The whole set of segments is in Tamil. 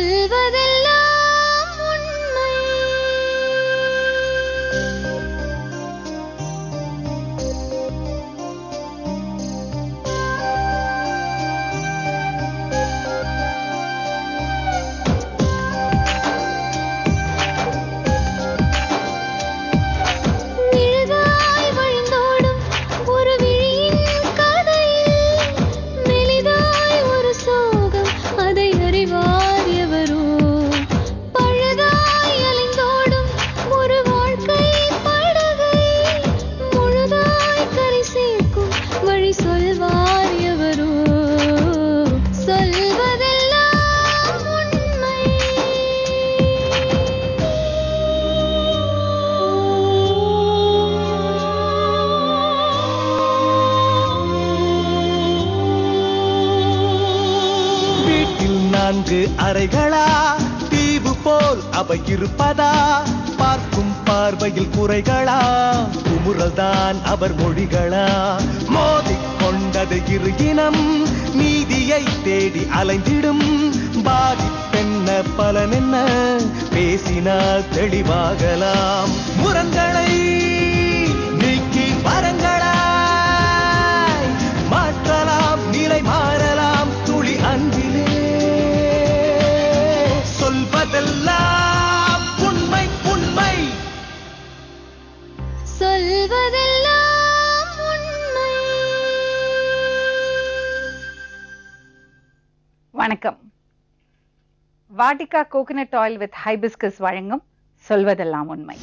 சொல்வதெல்லாம் உண்மை மெழுகாய் வழிந்தோடும் ஒரு விழியின் கதையில் மெலிதாய் ஒரு சோகம் அதை அறிவார் எவரோ பழுதாய் அலைந்தோடும் ஒரு வாழ்க்கை படகை முழுதாய் கரை சேர்க்கும் வழி சொல்வார் எவரோ சொல்வதெல்லாம் உண்மை வீட்டில் நான்கு அறைகளா தீவு போல் அவை இருப்பதா பார்க்கும் பார்வையில் குறைகளா குமுறல் தான் அவர் மொழிகளா மோதிக் கொண்டது இரு இனம் நீதியை தேடி அலைந்திடும் பாதிப்பென்ன பலனென்ன பேசினால் தெளிவாகலாம் முரண்களை நீக்கி வரங்களாய் மாற்றலாம் நிலை மாறலாம் துளி அன்பிலே சொல்வதெல்லாம் உண்மை உண்மை சொல்வதெல்லாம் உண்மை வணக்கம் Vatika coconut oil with hibiscus வழங்கும் சொல்வதெல்லாம் உண்மை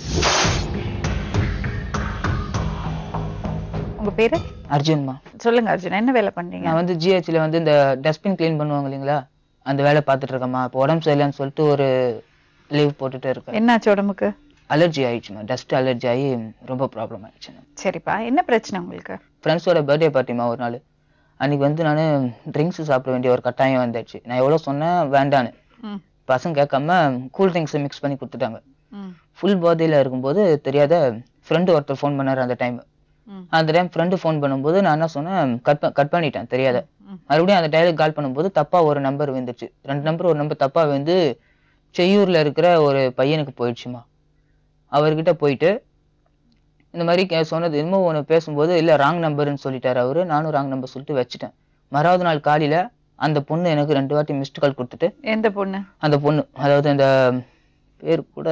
உங்க பேரு அர்ஜுன்மா சொல்லுங்க அர்ஜுன் என்ன வேலை பண்றீங்க நான் வந்து ஜிஹெச்ல வந்து இந்த டஸ்ட்பின் க்ளீன் பண்ணுவாங்க இல்லைங்களா அந்த வேலை பார்த்துட்டு இருக்கேம்மா இப்போ உடம்பு சரியில்லைன்னு சொல்லிட்டு ஒரு லீவ் போட்டுட்டு இருக்கேன் என்னாச்சு உடம்புக்கு அலர்ஜி ஆயிடுச்சுமா டஸ்ட் அலர்ஜி ஆகி ரொம்ப ப்ராப்ளம் ஆயிடுச்சு சரிப்பா என்ன பிரச்சனை உங்களுக்கு ஃப்ரெண்ட்ஸோட பர்த்டே பார்ட்டிமா ஒரு நாள் அன்னைக்கு வந்து நான் ட்ரிங்க்ஸ் சாப்பிட வேண்டிய ஒரு கட்டாயம் வந்துடுச்சு நான் எவ்வளோ சொன்னேன் வேண்டான்னு ம், பசங்க கேட்காம கூல் ட்ரிங்க்ஸை மிக்ஸ் பண்ணி கொடுத்துட்டாங்க ம், ஃபுல் போதையில் இருக்கும்போது தெரியாத ஃப்ரெண்டு ஒருத்தர் ஃபோன் பண்ணார் அந்த டைம் ம். அந்த டைம் ஃப்ரெண்டு ஃபோன் பண்ணும்போது நான் என்ன சொன்னேன் கட் கட் பண்ணிட்டேன் தெரியாத ம். மறுபடியும் அந்த டைலுக்கு கால் பண்ணும்போது தப்பா ஒரு நம்பர் வந்துச்சு ரெண்டு நம்பர் ஒரு நம்பர் தப்பா வந்து செய்யூர்ல இருக்கிற ஒரு பையனுக்கு போயிடுச்சுமா அவர்கிட்ட போயிட்டு இந்த மாதிரி கே- சொன்னது என்னமோ ஒன்று பேசும்போது இல்லை ராங் நம்பர்னு சொல்லிட்டாரு அவரு நானும் ராங் நம்பர் சொல்லிட்டு வச்சுட்டேன் மறாவது நாள் காலையில அந்த பொண்ணு எனக்கு ரெண்டு வாட்டி மிஸ்டு கால் கொடுத்துட்டு எந்த பொண்ணு அந்த பொண்ணு அதாவது அந்த பேர் கூட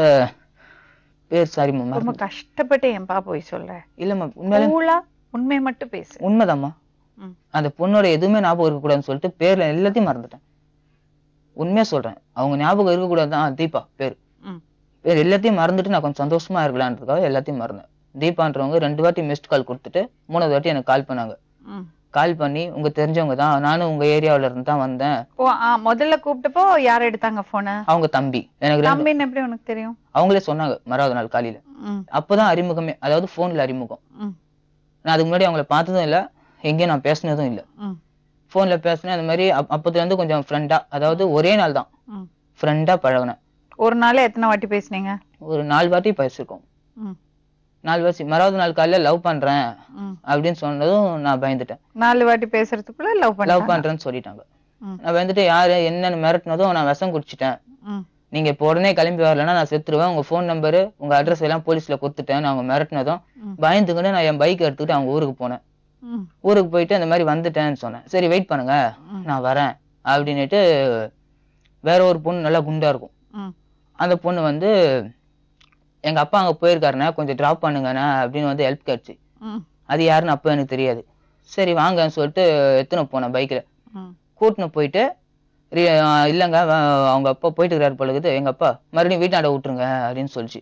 பேர் சாரி ரொம்ப கஷ்டப்பட்டு என் பா போய் சொல்ற இல்லம்மா உண்மையிலே கூலா உண்மையை மட்டும் பேசு உண்மைதாம்மா ம். அந்த பொண்ணோட எதுவுமே ஞாபகம் இருக்கக்கூடாதுன்னு சொல்லிட்டு பேர்ல எல்லாத்தையும் மறந்துட்டேன் உண்மையா சொல்றேன் அவங்க ஞாபகம் இருக்கக்கூடாது தான் தீபா பேர் ம். பேர் எல்லாத்தையும் மறந்துட்டு நான் கொஞ்சம் சந்தோஷமா இருக்கலான்றதுக்காக எல்லாத்தையும் மறந்தேன் தீபான்றவங்க ரெண்டு வாட்டி மிஸ்ட் கால் கொடுத்துட்டு மூணாவது வாட்டி எனக்கு கால் பண்ணாங்க ம். கால் பண்ணி உங்க தெரிஞ்சவங்க தான் நானும் உங்க ஏரியாவுல இருந்து தான் வந்தேன் ஓ ஆ, முதல்ல கூப்பிட்டப்போ யார் எடுத்தாங்க போன அவங்க தம்பி எனக்கு ரெண்டு- தம்பின்னு எப்படி உனக்கு தெரியும் அவங்களே சொன்னாங்க மறாவது நாள் காலையில ம், அப்பதான் அறிமுகமே அதாவது போன்ல அறிமுகம் ம், நான் அதுக்கு முன்னாடி அவங்கள பார்த்ததும் இல்ல எங்கேயும் நான் பேசினதும் இல்ல ம், ஃபோன்ல பேசினேன் அந்த மாதிரி அப்- அப்பத்துல இருந்து கொஞ்சம் ஃப்ரெண்டா அதாவது ஒரே நாள் தான் ம். ஃப்ரெண்டா பழகினேன் ஒரு நாள் எத்தனை வாட்டி பேசுனீங்க ஒரு நாலு வாட்டி பேசியிருக்கோம் ம், நாலு வாட்டி மறாவது நாள் காலையில லவ் பண்றேன் ம். அப்படின்னு சொன்னதும் நான் பயந்துட்டேன் நாலு வாட்டி பேசுறதுக்குள்ள லவ் லவ் பண்ண பண்றேன்னு சொல்லிட்டாங்க ம். நான் வந்துட்டு யாரு என்னன்னு மிரட்டினதும் நான் விஷம் குடிச்சிட்டேன் நீங்க இப்போ உடனே கிளம்பி வரலன்னா நான் செத்துருவேன் உங்க ஃபோன் நம்பரு உங்க அட்ரஸ் எல்லாம் போலீஸ்ல கொடுத்துட்டேன் அவங்க மிரட்டினதும் ம். பயந்துக்கிட்டு நான் என் பைக் எடுத்துக்கிட்டு அவங்க ஊருக்கு போனேன் ஊருக்கு போயிட்டு அந்த மாதிரி வந்துட்டேன்னு சொன்னேன் சரி வெயிட் பண்ணுங்க ம். நான் வரேன் அப்படின்னுட்டு வேற ஒரு பொண்ணு நல்லா குண்டா இருக்கும் அந்த பொண்ணு வந்து எங்க அப்பா அங்க போயிருக்காருண்ணா கொஞ்சம் டிராப் பண்ணுங்கண்ணா அப்படின்னு வந்து ஹெல்ப் கேட்டுச்சு அது யாருன்னு அப்போ எனக்கு தெரியாது சரி வாங்கன்னு சொல்லிட்டு எத்தனை போனேன் பைக்ல கூட்டின்னு போயிட்டு ரி- ஆஹ் இல்லைங்க வ- அவங்க அப்பா போயிட்டு இருக்கிறாரு போல இருக்குது எங்க அப்பா மறுபடியும் வீட்டாண்ட விட்டுருங்க அப்படின்னு சொல்லிச்சு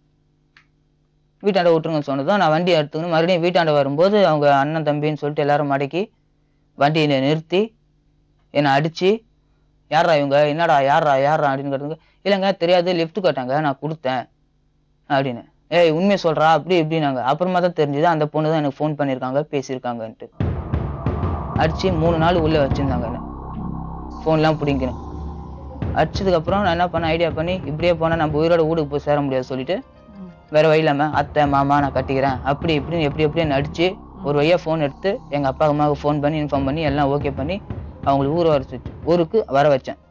வீட்டாண்ட விட்டுருங்கன்னு சொன்னதும் நான் வண்டி எடுத்துக்கணும் மறுபடியும் வீட்டாண்ட வரும்போது அவங்க அண்ணன் தம்பின்னு சொல்லிட்டு எல்லாரும் மடக்கி வண்டியை நிறுத்தி என்னை அடிச்சு யாரா இவங்க என்னடா யாரா யாரா அப்படின்னு கேட்டாங்க இல்லைங்க தெரியாது லிஃப்ட் கேட்டாங்க நான் கொடுத்தேன் அப்படின்னு ஏய் உண்மையை சொல்றா அப்படி இப்படின்னாங்க அப்புறமா தான் தெரிஞ்சது அந்த பொண்ணு தான் எனக்கு ஃபோன் பண்ணியிருக்காங்க பேசியிருக்காங்கன்ட்டு அடிச்சு மூணு நாள் உள்ள வச்சிருந்தாங்க என்ன ஃபோன்லாம் பிடிக்கணும் அடிச்சதுக்கு அப்புறம் நான் என்ன பண்ண ஐடியா பண்ணி இப்படியே போனா நம்ம உயிரோட வீட்டுக்கு போய் சேர முடியாது சொல்லிட்டு வேற வழி இல்லாம அத்தை மாமா நான் கட்டிக்கிறேன் அப்படி இப்படின்னு எப்படி எப்படின்னு அடிச்சு ஒரு வழியா ஃபோன் எடுத்து எங்க அப்பா அம்மாவுக்கு ஃபோன் பண்ணி இன்ஃபார்ம் பண்ணி எல்லாம் ஓகே பண்ணி அவங்களுக்கு ஊரை வர வச்சு ஊருக்கு வர வச்சேன்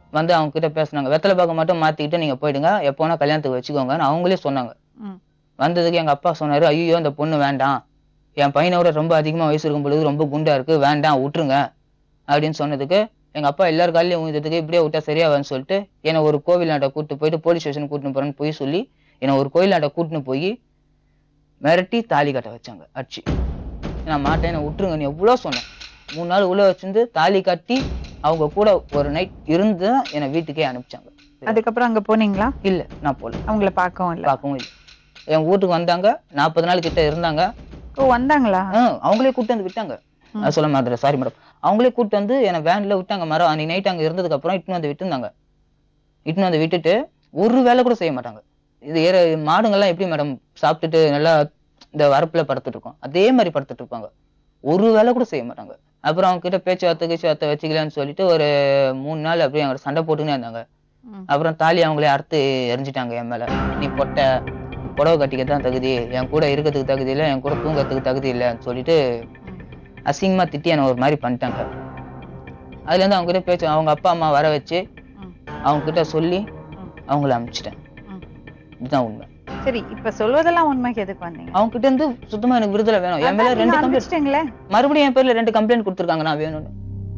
வந்து அவங்க கிட்ட பேசுனாங்க வெத்தலை பாக்க மட்டும் மாத்திக்கிட்டு நீங்க போயிடுங்க எப்போ வேணா கல்யாணத்துக்கு வச்சுக்கோங்கன்னு அவங்களே சொன்னாங்க ம். வந்ததுக்கு எங்க அப்பா சொன்னாரு ஐயோ அந்த பொண்ணு வேண்டாம் என் பையனை விட ரொம்ப அதிகமா வயசு இருக்கும் பொழுது ரொம்ப குண்டா இருக்கு வேண்டாம் விட்டுருங்க அப்படின்னு சொன்னதுக்கு எங்க அப்பா எல்லார் காலையும் ஊந்ததுக்கு இப்படியே விட்டா சரியாவான்னு சொல்லிட்டு என்னை ஒரு கோவிலாண்ட கூட்டு போயிட்டு போலீஸ் ஸ்டேஷன் கூட்டின்னு போறேன்னு போய் சொல்லி என்னை ஒரு கோயிலாண்ட கூட்டின்னு போய் மிரட்டி தாலி கட்ட வச்சாங்க அடிச்சு நான் மாட்டேன் என்னை விட்டுருங்க நீ எவ்வளோ சொன்னேன் மூணு நாள் உள்ள வச்சிருந்து தாலி கட்டி அவங்க கூட ஒரு நைட் இருந்து தான் என்னை வீட்டுக்கே அனுப்பிச்சாங்க அதுக்கப்புறம் அங்க போனீங்களா இல்ல நான் போல அவங்கள பார்க்கவும் இல்ல பார்க்கவும் இல்லை என் வீட்டுக்கு வந்தாங்க நாற்பது நாள் கிட்ட இருந்தாங்க ஓ வந்தாங்களா ஆ, அவங்களே கூட்டு வந்து விட்டாங்க அது சொல்ல மாதிரி சாரி மேடம் அவங்களே கூட்டு வந்து என்னை வேன்ல விட்டாங்க மரம் அன்னைக்கு நைட் அங்க இருந்ததுக்கு அப்புறம் இட்டுன்னு வந்து விட்டுருந்தாங்க இட்டுன்னு வந்து விட்டுட்டு ஒரு வேலை கூட செய்ய மாட்டாங்க இது ஏற மாடுங்கெல்லாம் எப்படி மேடம் சாப்பிட்டுட்டு நல்லா இந்த வரப்புல படுத்துட்டு இருக்கோம் அதே மாதிரி படுத்துட்டு இருப்பாங்க ஒரு வேலை கூட செய்ய மாட்டாங்க அப்புறம் அவங்க கிட்ட பேச்சுவார்த்தை பேச்சுவார்த்தை வச்சுக்கலாம்னு சொல்லிட்டு ஒரு மூணு நாள் அப்படியே அவங்க சண்டை போட்டுன்னே இருந்தாங்க ம். அப்புறம் தாலி அவங்களே அறுத்து எரிஞ்சிட்டாங்க என் மேல நீ பொட்டை புடவை கட்டிக்க தான் தகுதி என் கூட இருக்கிறதுக்கு தகுதி இல்லை என் கூட தூங்கறதுக்கு தகுதி இல்லைன்னு சொல்லிட்டு அசிங்கமா திட்டி என்னை ஒரு மாதிரி பண்ணிட்டாங்க அதுல இருந்து அவங்க கிட்ட பேச்சு அவங்க அப்பா அம்மா வர வச்சு ம். அவங்க கிட்ட சொல்லி ம். அவங்கள அனுப்பிச்சிட்டேன் ம். இதுதான் உண்மை சரி இப்ப சொல்வதெல்லாம் உண்மைக்கு எதுக்கு வந்தீங்க அவங்க கிட்ட இருந்து சுத்தமா எனக்கு விடுதலை வேணும் என் மேல அதான் ரெண்டு நீங்க கம்ப்ளைண்ட் அனுப்பிச்சிட்டீங்களே மறுபடியும் என் பேர்ல ரெண்டு கம்ப்ளைண்ட் கொடுத்துருக்காங்க நான் வேணும்னு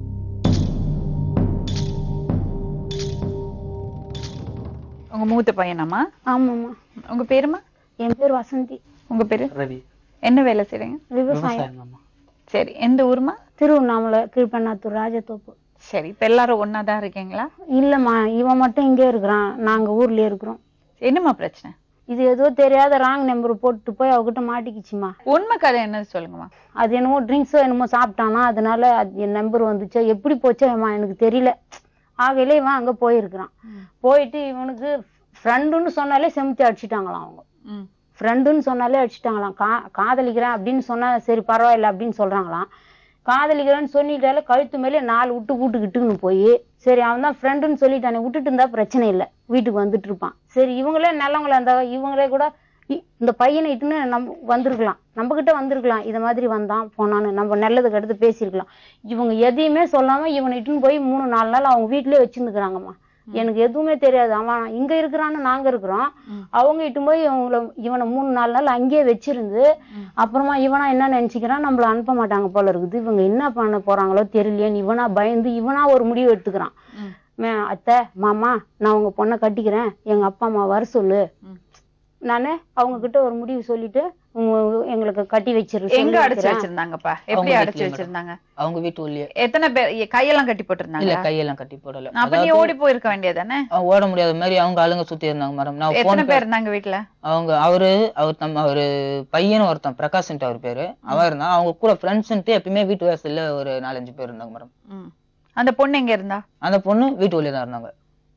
உங்க மூத்த பையனாமா ஆமாம்மா உங்க பேருமா என் பேர் வசந்தி உங்க பேரு ரவி என்ன வேலை செய்றீங்க விவசாயம் விவசாயங்கம்மா சரி எந்த ஊருமா திருவண்ணாமலை கீழ்பண்ணாத்தூர் ராஜத்தோப்பு சரி இப்ப எல்லாரும் ஒன்னா தான் இருக்கீங்களா இல்லம்மா இவன் மட்டும் இங்கே இருக்கிறான் நாங்க ஊர்லயே இருக்கிறோம் என்னம்மா பிரச்சனை இது ஏதோ தெரியாத ராங் நம்பர் போட்டு போய் அவகிட்ட மாட்டிக்கிச்சுமா உண்மை கதை என்னது சொல்லுங்கம்மா அது என்னமோ ட்ரிங்க்ஸோ என்னமோ சாப்பிட்டானா அதனால அது என் நம்பர் வந்துச்சோ எப்படி போச்சோ ஏம்மா எனக்கு தெரியல ஆகையில இவன் அங்க போயிருக்கிறான் போயிட்டு இவனுக்கு ஃப்ரெண்டுன்னு சொன்னாலே செமுத்தி அடிச்சிட்டாங்களாம் அவங்க ம். ஃப்ரெண்டுன்னு சொன்னாலே அடிச்சிட்டாங்களாம் கா காதலிக்கிறேன் அப்படின்னு சொன்னா சரி பரவாயில்ல அப்படின்னு சொல்றாங்களாம் காதலிக்கிறேன்னு சொல்லிட்டாலே கழுத்து மேலே நாலு விட்டு வீட்டுக்கிட்டுன்னு போய் சரி அவன் தான் ஃப்ரெண்டுன்னு சொல்லிட்டானே விட்டுட்டு இருந்தா பிரச்சனை இல்லை வீட்டுக்கு வந்துட்டு இருப்பான் சரி இவங்களே நல்லவங்களா இருந்தா இவங்களே கூட இ- இந்த பையனை இட்டுன்னு நம்ம வந்திருக்கலாம் நம்ம கிட்ட வந்திருக்கலாம் இது மாதிரி வந்தான் போனான்னு நம்ம நல்லதுக்கு அடுத்து பேசியிருக்கலாம் இவங்க எதையுமே சொல்லாம இவனை இட்டுன்னு போய் மூணு நாலு நாள் அவங்க வீட்லயே வச்சிருந்துக்கிறாங்கம்மா எனக்கு எதுவுமே தெரியாது அவன் இங்க இருக்கிறான்னு நாங்க இருக்கிறோம் அவங்க இட்டு போய் இவங்கள இவனை மூணு நாலு நாள் அங்கேயே வச்சிருந்து அப்புறமா இவனா என்ன நினைச்சுக்கிறான் நம்மள அனுப்ப மாட்டாங்க போல இருக்குது இவங்க என்ன பண்ண போறாங்களோ தெரியலையேன்னு இவனா பயந்து இவனா ஒரு முடிவு எடுத்துக்கிறான் ம். மே- அத்தை மாமா நான் உங்க பொண்ணை கட்டிக்கிறேன் எங்க அப்பா அம்மா வர சொல்லு ம். நானு அவங்க கிட்ட ஒரு முடிவு சொல்லிட்டு உங்க- எங்களுக்கு கட்டி வச்சிரு எங்க சொல்லி அடைச்சு வைக்கிறேன். வச்சிருந்தாங்கப்பா அவங்க எப்படி அடைச்சு வீட்லயே வச்சிருந்தாங்க அவங்க வீட்டு உள்ளே எத்தனை பேர் எ- கையெல்லாம் கட்டி இல்ல போட்டிருந்தாங்க கையெல்லாம் கட்டி போடல அப்ப நீ அதாவது, ஓடி போயிருக்க வேண்டியதானே அவங்க ஓட முடியாத மாதிரி அவங்க ஆளுங்க சுத்தி இருந்தாங்க மேடம் நான் எத்தனை போன் பேர் இருந்தாங்க வீட்டுல அவங்க அவரு அவர் தம் அவரு பையனும் ஒருத்தன் பிரகாஷ்ன்ட்டு அவர் பேரு அவன் இருந்தான் அவங்க கூட ஃப்ரெண்ட்ஸ்ன்ட்டு எப்பயுமே வீட்டு வாசல்ல ஒரு நாலஞ்சு பேர் இருந்தாங்க மேடம் ம். அந்த பொண்ணு எங்க இருந்தா அந்த பொண்ணு வீட்டு உள்ளே தான் இருந்தாங்க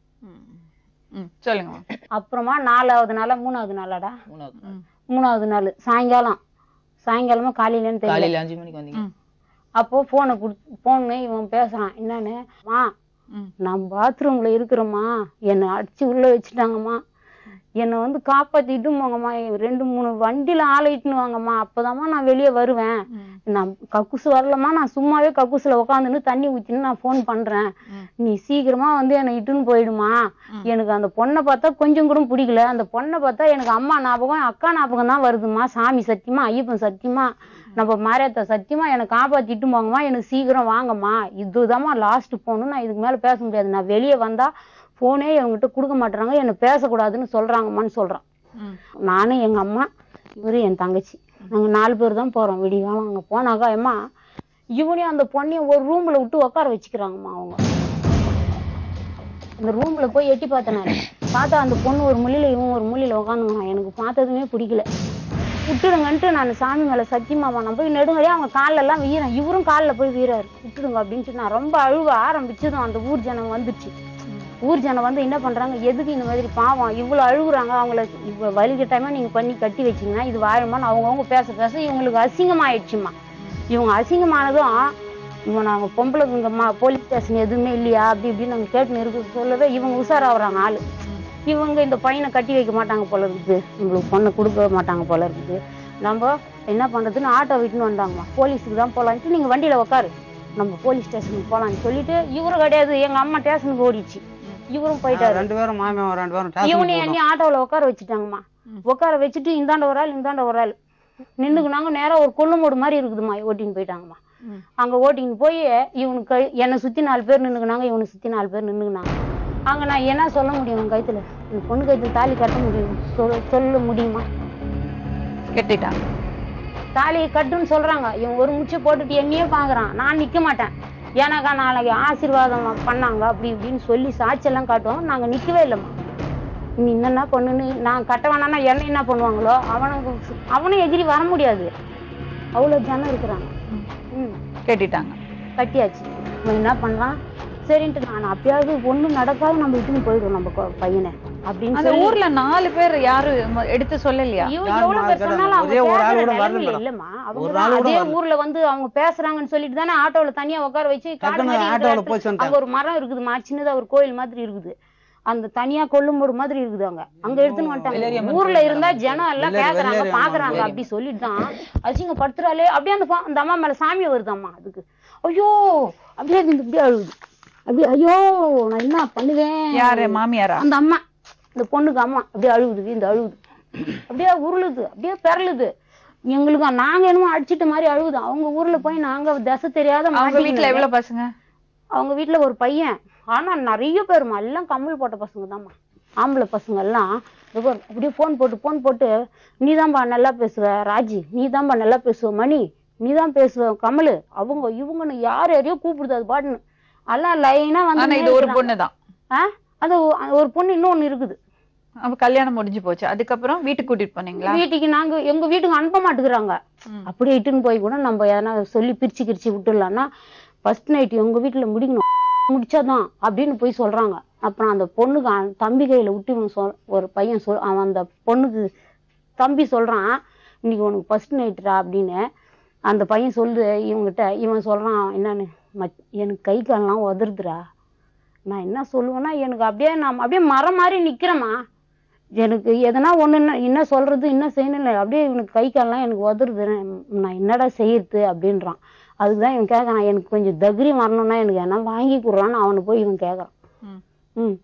ம், சொல்லுங்க அப்புறமா நாலாவது நாளா மூணாவது நாளாடா மூணாவது மூணாவது நாள் சாயங்காலம் சாயங்காலமா காலையிலன்னு தெரியல காலையில அஞ்சு மணிக்கு வந்தீங்க ம். அப்போ போனை குடுத்து போன்னு இவன் பேசுறான் என்னன்னு மா ம். நான் பாத்ரூம்ல இருக்கிறேம்மா என்னை அடிச்சு உள்ள வச்சுட்டாங்கம்மா என்னை வந்து காப்பாத்திட்டு போங்கம்மா ரெண்டு மூணு வண்டியில ஆளை இட்டுன்னு வாங்கம்மா அப்பதாம்மா நான் வெளியே வருவேன் நான் கக்கூசு வரலம்மா நான் சும்மாவே கக்கூசுல உட்காந்துன்னு தண்ணி ஊத்தின்னு நான் ஃபோன் பண்றேன் ம். நீ சீக்கிரமா வந்து என்னை இட்டுன்னு போயிடுமா எனக்கு அந்த பொண்ணை பார்த்தா கொஞ்சம் கூட பிடிக்கல அந்த பொண்ணை பார்த்தா எனக்கு அம்மா ஞாபகம் அக்கா ஞாபகம் தான் வருதுமா சாமி சத்தியமா ஐயப்பன் சத்தியமா நம்ம மாரியாத்தா சத்தியமா என்னை காப்பாத்திட்டு போங்கம்மா எனக்கு சீக்கிரம் வாங்கம்மா இதுதாம்மா லாஸ்ட் போகணும் நான் இதுக்கு மேல பேச முடியாது நான் வெளியே வந்தா போனே இவங்ககிட்ட கொடுக்க மாட்டேறாங்க என்னை பேசக்கூடாதுன்னு சொல்றாங்கம்மான்னு சொல்றான் ம். நானும் எங்க அம்மா இவரு என் தங்கச்சி நாங்க நாலு பேர் தான் போறோம் விடிகாலம் அங்க போனாக்கா அம்மா இவனையும் அந்த பொண்ணையும் ஒரு ரூம்ல விட்டு உட்கார வச்சுக்கிறாங்கம்மா அவங்க அந்த ரூம்ல போய் எட்டி பார்த்தேன் நான் பார்த்தா அந்த பொண்ணு ஒரு முள்ளில இவன் ஒரு முள்ளில உட்காந்துங்கண்ணா எனக்கு பார்த்ததுமே பிடிக்கல விட்டுடுங்கன்ட்டு நான் சாமி மேல சத்தியமாமா நான் போய் நெடுங்கடியா அவங்க கால்ல எல்லாம் வீரேன் இவரும் கால்ல போய் வீராரு விட்டுடுங்க அப்படின்ட்டு நான் ரொம்ப அழுவ ஆரம்பிச்சதும் அந்த ஊர் ஜனம் வந்துச்சு ஊர் ஜனம் வந்து என்ன பண்றாங்க எதுக்கு இந்த மாதிரி பாவம் இவ்வளவு அழுகுறாங்க அவங்கள இவ்வளவு வலிக்க டைமா நீங்க பண்ணி கட்டி வச்சீங்கன்னா இது வாழுமான்னு அவங்கவுங்க பேச பேச இவங்களுக்கு அசிங்கமாயிடுச்சுமா இவங்க அசிங்கமானதும் இவன் நாங்க பொம்பளை இங்கம்மா போலீஸ் ஸ்டேஷன் எதுவுமே இல்லையா அப்படி இப்படின்னு நாங்க கேட்டுன்னு இருக்கு சொல்லவே இவங்க உஷாராகுறாங்க ஆளு இவங்க இந்த பையனை கட்டி வைக்க மாட்டாங்க போல இருக்குது உங்களுக்கு பொண்ணை கொடுக்க மாட்டாங்க போல இருக்குது நம்ம என்ன பண்றதுன்னு ஆட்டோ விட்டுன்னு வந்தாங்கம்மா போலீஸுக்கு தான் போலான்ட்டு நீங்க வண்டியில உட்காரு நம்ம போலீஸ் ஸ்டேஷனுக்கு போலாம்னு சொல்லிட்டு இவரு கிடையாது எங்க அம்மா ஸ்டேஷனுக்கு ஓடிச்சு இவரும் போயிட்டாரு ரெண்டு பேரும் மாமியார் ரெண்டு பேரும் ஸ்டேஷனுக்கு இவனை போனோம். என்னை ஆட்டோவில் உட்கார வச்சுட்டாங்கம்மா உட்கார வச்சுட்டு இந்தாண்ட ஒரு ஆள் இந்தாண்ட ஒரு ஆள் நின்றுக்குனாங்க நேரா ஒரு கொள்ளுமோடு மாதிரி இருக்குதும்மா ஓட்டின்னு போயிட்டாங்கம்மா அங்க ஓட்டின்னு போய் இவனுக்கு கை- என்னை சுத்தி நாலு பேர் நின்னுக்குனாங்க இவனை சுத்தி நாலு பேர் நின்னுக்குனாங்க அங்க நான் என்ன சொல்ல முடியும் உன் கைத்துல இந்த பொண்ணு கைத்துல தாலி கட்ட முடியும் சொல்ல சொல்ல முடியுமா கட்டிட்டாங்க தாலியை கட்டுன்னு சொல்றாங்க இவன் ஒரு முச்சை போட்டுட்டு என்னையே பாக்குறான் நான் நிக்க மாட்டேன் ஏன்னாக்கா நாளைக்கு ஆசீர்வாதம் பண்ணாங்க அப்படி இப்படின்னு சொல்லி சாட்சியெல்லாம் காட்டுவோம் நாங்க நிக்கவே இல்லைம்மா நீ என்னென்ன பண்ணுன்னு நான் கட்ட வேணாம்னா என்ன என்ன பண்ணுவாங்களோ அவனுக்கு அவனும் எதிரி வர முடியாது அவ்வளவு ஜனம் இருக்கிறாங்க ம் கட்டிட்டாங்க கட்டியாச்சு இவன் என்ன பண்றான் சரின்ட்டு நான் அப்பயாவது ஒண்ணும் நடக்காது நம்ம இட்டுன்னு போயிடுவோம் நம்ம கொ- பையனை அப்படின்னு அந்த சொல்லி ஊர்ல நாலு பேர் யாரும் ம- எடுத்து சொல்லலையா இவன் யாரும்மா எவ்வளவு பேர் இருக்கிறாங்க? சொன்னாலும் அவங்க ஒரே ஒரு ஆள் பேசுற கூட வரல நிலைமையில மேடம். இல்லம்மா அவங்க ஒரு தான் ஆள் கூட அதே வரல. ஊர்ல வந்து அவங்க பேசுறாங்கன்னு சொல்லிட்டு தானே ஆட்டோல தனியா உட்கார வச்சு காடு டக்குனு மாதிரி இருக்கிற ஆட்டோல இடத்துல- போய் சேர்ந்துட்டாங்க. அங்க ஒரு மரம் இருக்குதுமா சின்னதா ஒரு கோயில் மாதிரி இருக்குது அந்த தனியா கொல்லும்போடு மாதிரி இருக்குது அங்க அங்க எடுத்துன்னு வெள்ளேரி வந்துட்டாங்க அம்மன் ஊர்ல கோயில் இருந்தா தான் ஜனம் எல்லாம் வெள்ளேரி- கேக்குறாங்க வெள்ளேரி அம்மன் பாக்குறாங்க கோயில். அப்படி சொல்லிட்டு தான் அசிங்க படுத்துறாளே அப்படியே அந்த பா- அந்த அம்மா மேல சாமி வருதாம்மா அதுக்கு ஐயோ அப்படியே அது இப்படியே அழுகுது அப்படியே ஐயோ நான் என்ன பண்ணுவேன் யாரு மாமியாரா அந்த அம்மா இந்த பொண்ணுக்கு அம்மா அப்படியே அழுகுது இந்த அழுகுது அப்படியே உருளுது அப்படியே பெறலுது எங்களுக்கு நாங்க என்னமோ அடிச்சிட்ட மாதிரி அழுகுது அவங்க ஊர்ல போய் நாங்க திசை தெரியாத அவங்க வீட்டுல மாட்டிக்கினது. எவ்வளவு பசங்க அவங்க வீட்டுல ஒரு பையன் ஆனா நிறைய பேருமா எல்லாம் கம்மல் போட்ட பசங்க தாம்மா ஆம்பளை பசங்க எல்லாம் இதோ பாரு, அப்படியே ஃபோன் போட்டு ஃபோன் போட்டு நீதான்பா நல்லா பேசுவ ராஜி நீதான்பா நல்லா பேசுவ மணி நீதான் பேசுவ கமலு அவங்க இவங்கன்னு யார் யாரையோ கூப்பிடுது அது பாட்டுன்னு எல்லாம் லைனா ஆனா வந்து இது ஒரு பொண்ணுதான் ஆ? அது ஒ- ஒரு பொண்ணு இன்னொன்னு இருக்குது அப்ப கல்யாணம் முடிஞ்சு போச்சு அதுக்கப்புறம் வீட்டுக்கு கூட்டிட்டு போனீங்களா வீட்டுக்கு நாங்க எங்க வீட்டுக்கு அனுப்ப மாட்டேங்கிறாங்க ம். அப்படியே இட்டுன்னு போய் கூட நம்ம எதனா சொல்லி பிரிச்சு கிரிச்சு விட்டுடலாம்னா ஃபர்ஸ்ட் நைட் எங்க வீட்டுல முடிக்கணும் முடிச்சாதான் அப்படின்னு போய் சொல்றாங்க அப்புறம் அந்த பொண்ணுக்கு அ- தம்பி கையில விட்டு இவன் சொல் ஒரு பையன் சொல் அவன் அந்த பொண்ணுக்கு தம்பி சொல்றான் இன்னைக்கு உனக்கு ஃபர்ஸ்ட் நைட்ரா அப்படின்னு அந்த பையன் சொல்லுது இவங்கிட்ட இவன் சொல்றான் என்னன்னு மச் எனக்கு கை கால்லாம் உதறுதுடா நான் என்ன சொல்லுவேன்னா எனக்கு அப்படியே நான் அப்படியே மரம் மாதிரி நிக்கிறேம்மா எனக்கு எதனா ஒண்ணு என்ன- என்ன சொல்றது என்ன செய்யணும் இல்லை அப்படியே இவனுக்கு கை கால்லாம் எனக்கு உதறுது நான் என்னடா செய்யறது அப்படின்றான் அதுக்கு தான் இவன் கேட்கறான் எனக்கு கொஞ்சம் தைரியம் வரணும்னா எனக்கு என்ன வாங்கி கொடுறான்னு அவனை போய் இவன் கேட்கறான் ம். ம்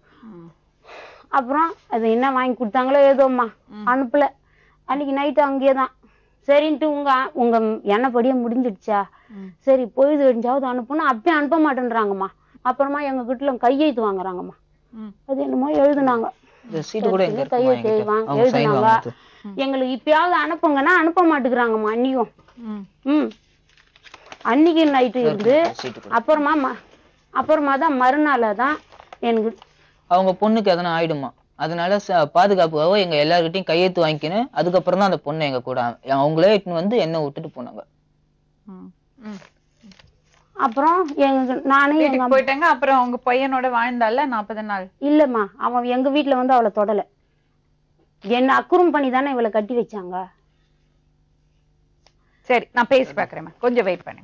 அப்புறம் அது என்ன வாங்கி கொடுத்தாங்களோ ஏதோம்மா அனுப்பல அன்னைக்கு நைட்டு அங்கேயே தான் சரின்ட்டு உங்க உங்க எண்ணப்படியே முடிஞ்சிடுச்சா சரி பொழுது வெடிஞ்சாவது அனுப்புனா அப்பயும் அனுப்ப மாட்டேன்றாங்கம்மா அப்புறமா எங்க கிட்ட கையெழுத்து வாங்குறாங்கம்மா ம். அது என்னமோ எழுதுனாங்க இந்த சீட்டு கூட எங்க இருக்குமா கையெழுத்து என்கிட்ட? வாங்க அவங்க சைன் எழுதுனாங்க வாங்கிட்டு எங்களுக்கு இப்பயாவது அனுப்புங்கன்னா அனுப்ப மாட்டேங்கிறாங்கம்மா அன்னைக்கும் ம். ம் அன்னைக்கு நைட்டு இருந்து சீட்டு கூட. அப்புறமா ம- அப்புறமா தான் மறுநாள் தான் எனக்கு அவங்க பொண்ணுக்கு எதனா ஆயிடுமா அதனால ச- பாதுகாப்புக்காக எங்க எல்லார்கிட்டயும் கையெழுத்து வாங்கிக்கின்னு அதுக்கப்புறம் தான் அந்த பொண்ணை எங்க கூட அ- அவங்களே இட்டுன்னு வந்து என்ன விட்டுட்டு போனாங்க ம். ம். அப்புறம் எங்க நானும் எங்க வீட்டுக்கு அம்மா போயிட்டாங்க அப்புறம் அவங்க பையனோட வாழ்ந்தால நாற்பது நாள் இல்லம்மா அவன் எங்க வீட்டுல வந்து அவளை தொடல என்ன அக்குறும் பண்ணி தானே இவளை கட்டி வச்சாங்க சரி நான் பேசி பாக்குறேன் கொஞ்சம் வெயிட் பண்ணு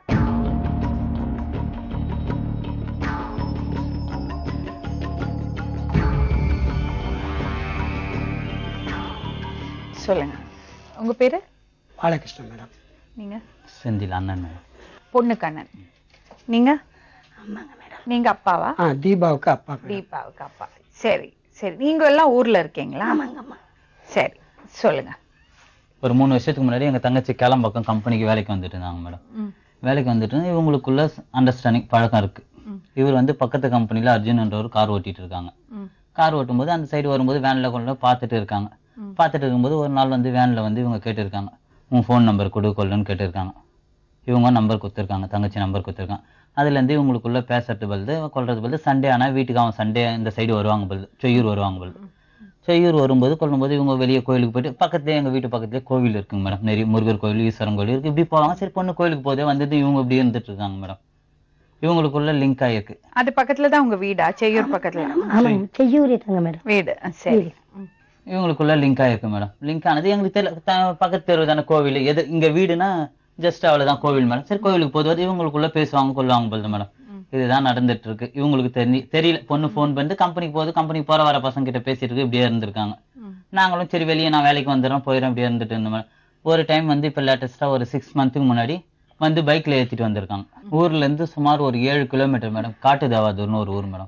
சொல்லுங்க உங்க பேரு பாலகிருஷ்ணன் மேடம் நீங்க செந்தில் அண்ணன் பொண்ணு கண்ணன் நீங்க நீங்க அப்பாவா ஆ தீபாவுக்கு அப்பா மேடம் தீபாவுக்கு அப்பா சரி சரி நீங்க எல்லாம் ஊர்ல இருக்கீங்களா சரி சொல்லுங்க ஒரு மூணு வருஷத்துக்கு முன்னாடி எங்க தங்கச்சி கிளம்பக்கம் கம்பெனிக்கு வேலைக்கு வந்துட்டு இருந்தாங்க மேடம் ம். வேலைக்கு வந்துட்டு இருந்து இவங்களுக்குள்ள அண்டர்ஸ்டாண்டிங் பழக்கம் இருக்கு இவர் வந்து பக்கத்து கம்பெனில அர்ஜுன்ன்றவர் கார் ஓட்டிட்டு இருக்காங்க ம். கார் ஓட்டும்போது அந்த சைடு வரும்போது வேன்ல கொண்டு போய் பார்த்துட்டு இருக்காங்க பார்த்துட்டு இருக்கும்போது ஒரு நாள் வந்து வேன்ல வந்து இவங்க கேட்டிருக்காங்க உன் ஃபோன் நம்பர் கொடு கொள்ளுன்னு கேட்டிருக்காங்க இவங்க நம்பர் கொடுத்துருக்காங்க தங்கச்சி நம்பர் கொடுத்துருக்காங்க அதுல இருந்து இவங்களுக்குள்ள பேசுறது பழுது கொள்றது பழுது சண்டே ஆனா வீட்டுக்கு அவன் சண்டே இந்த சைடு வருவாங்க பழுது செய்யூர் வருவாங்க பழுது செய்யூர் வரும்போது கொள்ளும்போது இவங்க வெளியே கோயிலுக்கு போயிட்டு பக்கத்துலேயே எங்க வீட்டு பக்கத்துலேயே கோவில் இருக்குங்க மேடம் நிறைய முருகர் கோவில் ஈஸ்வரன் கோவில் இருக்கு இப்படி போவாங்க சரி பொண்ணு கோயிலுக்கு போதே வந்துட்டு இவங்க இப்படி இருந்துட்டு இருக்காங்க மேடம் இவங்களுக்குள்ள லிங்க் ஆயிருக்கு அது பக்கத்துல தான் உங்க வீடா செய்யூர் பக்கத்துல ஆமாங்க செய்யூரி தாங்க மேடம் வீடு ஆ, சரி ம். இவங்களுக்குள்ள லிங்க் ஆயிருக்கு மேடம் லிங்க் ஆனது எங்களுக்கு தெரியல த- பக்கத்து தெரு தானே கோவில் எது இங்க வீடுனா ஜஸ்ட் அவ்வளவுதான் கோவில் மேடம் சரி கோவிலுக்கு போது இவங்களுக்குள்ள பேசுவாங்க கொள்வாங்க போல மேடம் இதுதான் நடந்துட்டு இருக்கு இவங்களுக்கு தெரி தெரியல பொண்ணு ஃபோன் பண்ணிட்டு கம்பெனிக்கு போகுது கம்பெனிக்கு போற வர பசங்க கிட்ட பேசிட்டு இருக்கு இப்படியே இருந்திருக்காங்க நாங்களும் சரி வெளியே நான் வேலைக்கு வந்துடுறோம் போயிடும் இப்படியே இருந்துட்டு இருந்தோம் மேடம் ஒரு டைம் வந்து இப்போ லேட்டஸ்டா ஒரு சிக்ஸ் மந்த்துக்கு முன்னாடி வந்து பைக்ல ஏத்திட்டு வந்திருக்காங்க ஊர்ல இருந்து சுமார் ஒரு ஏழு கிலோமீட்டர் மேடம் காட்டு தேவாதூர்னு ஒரு ஊர் மேடம்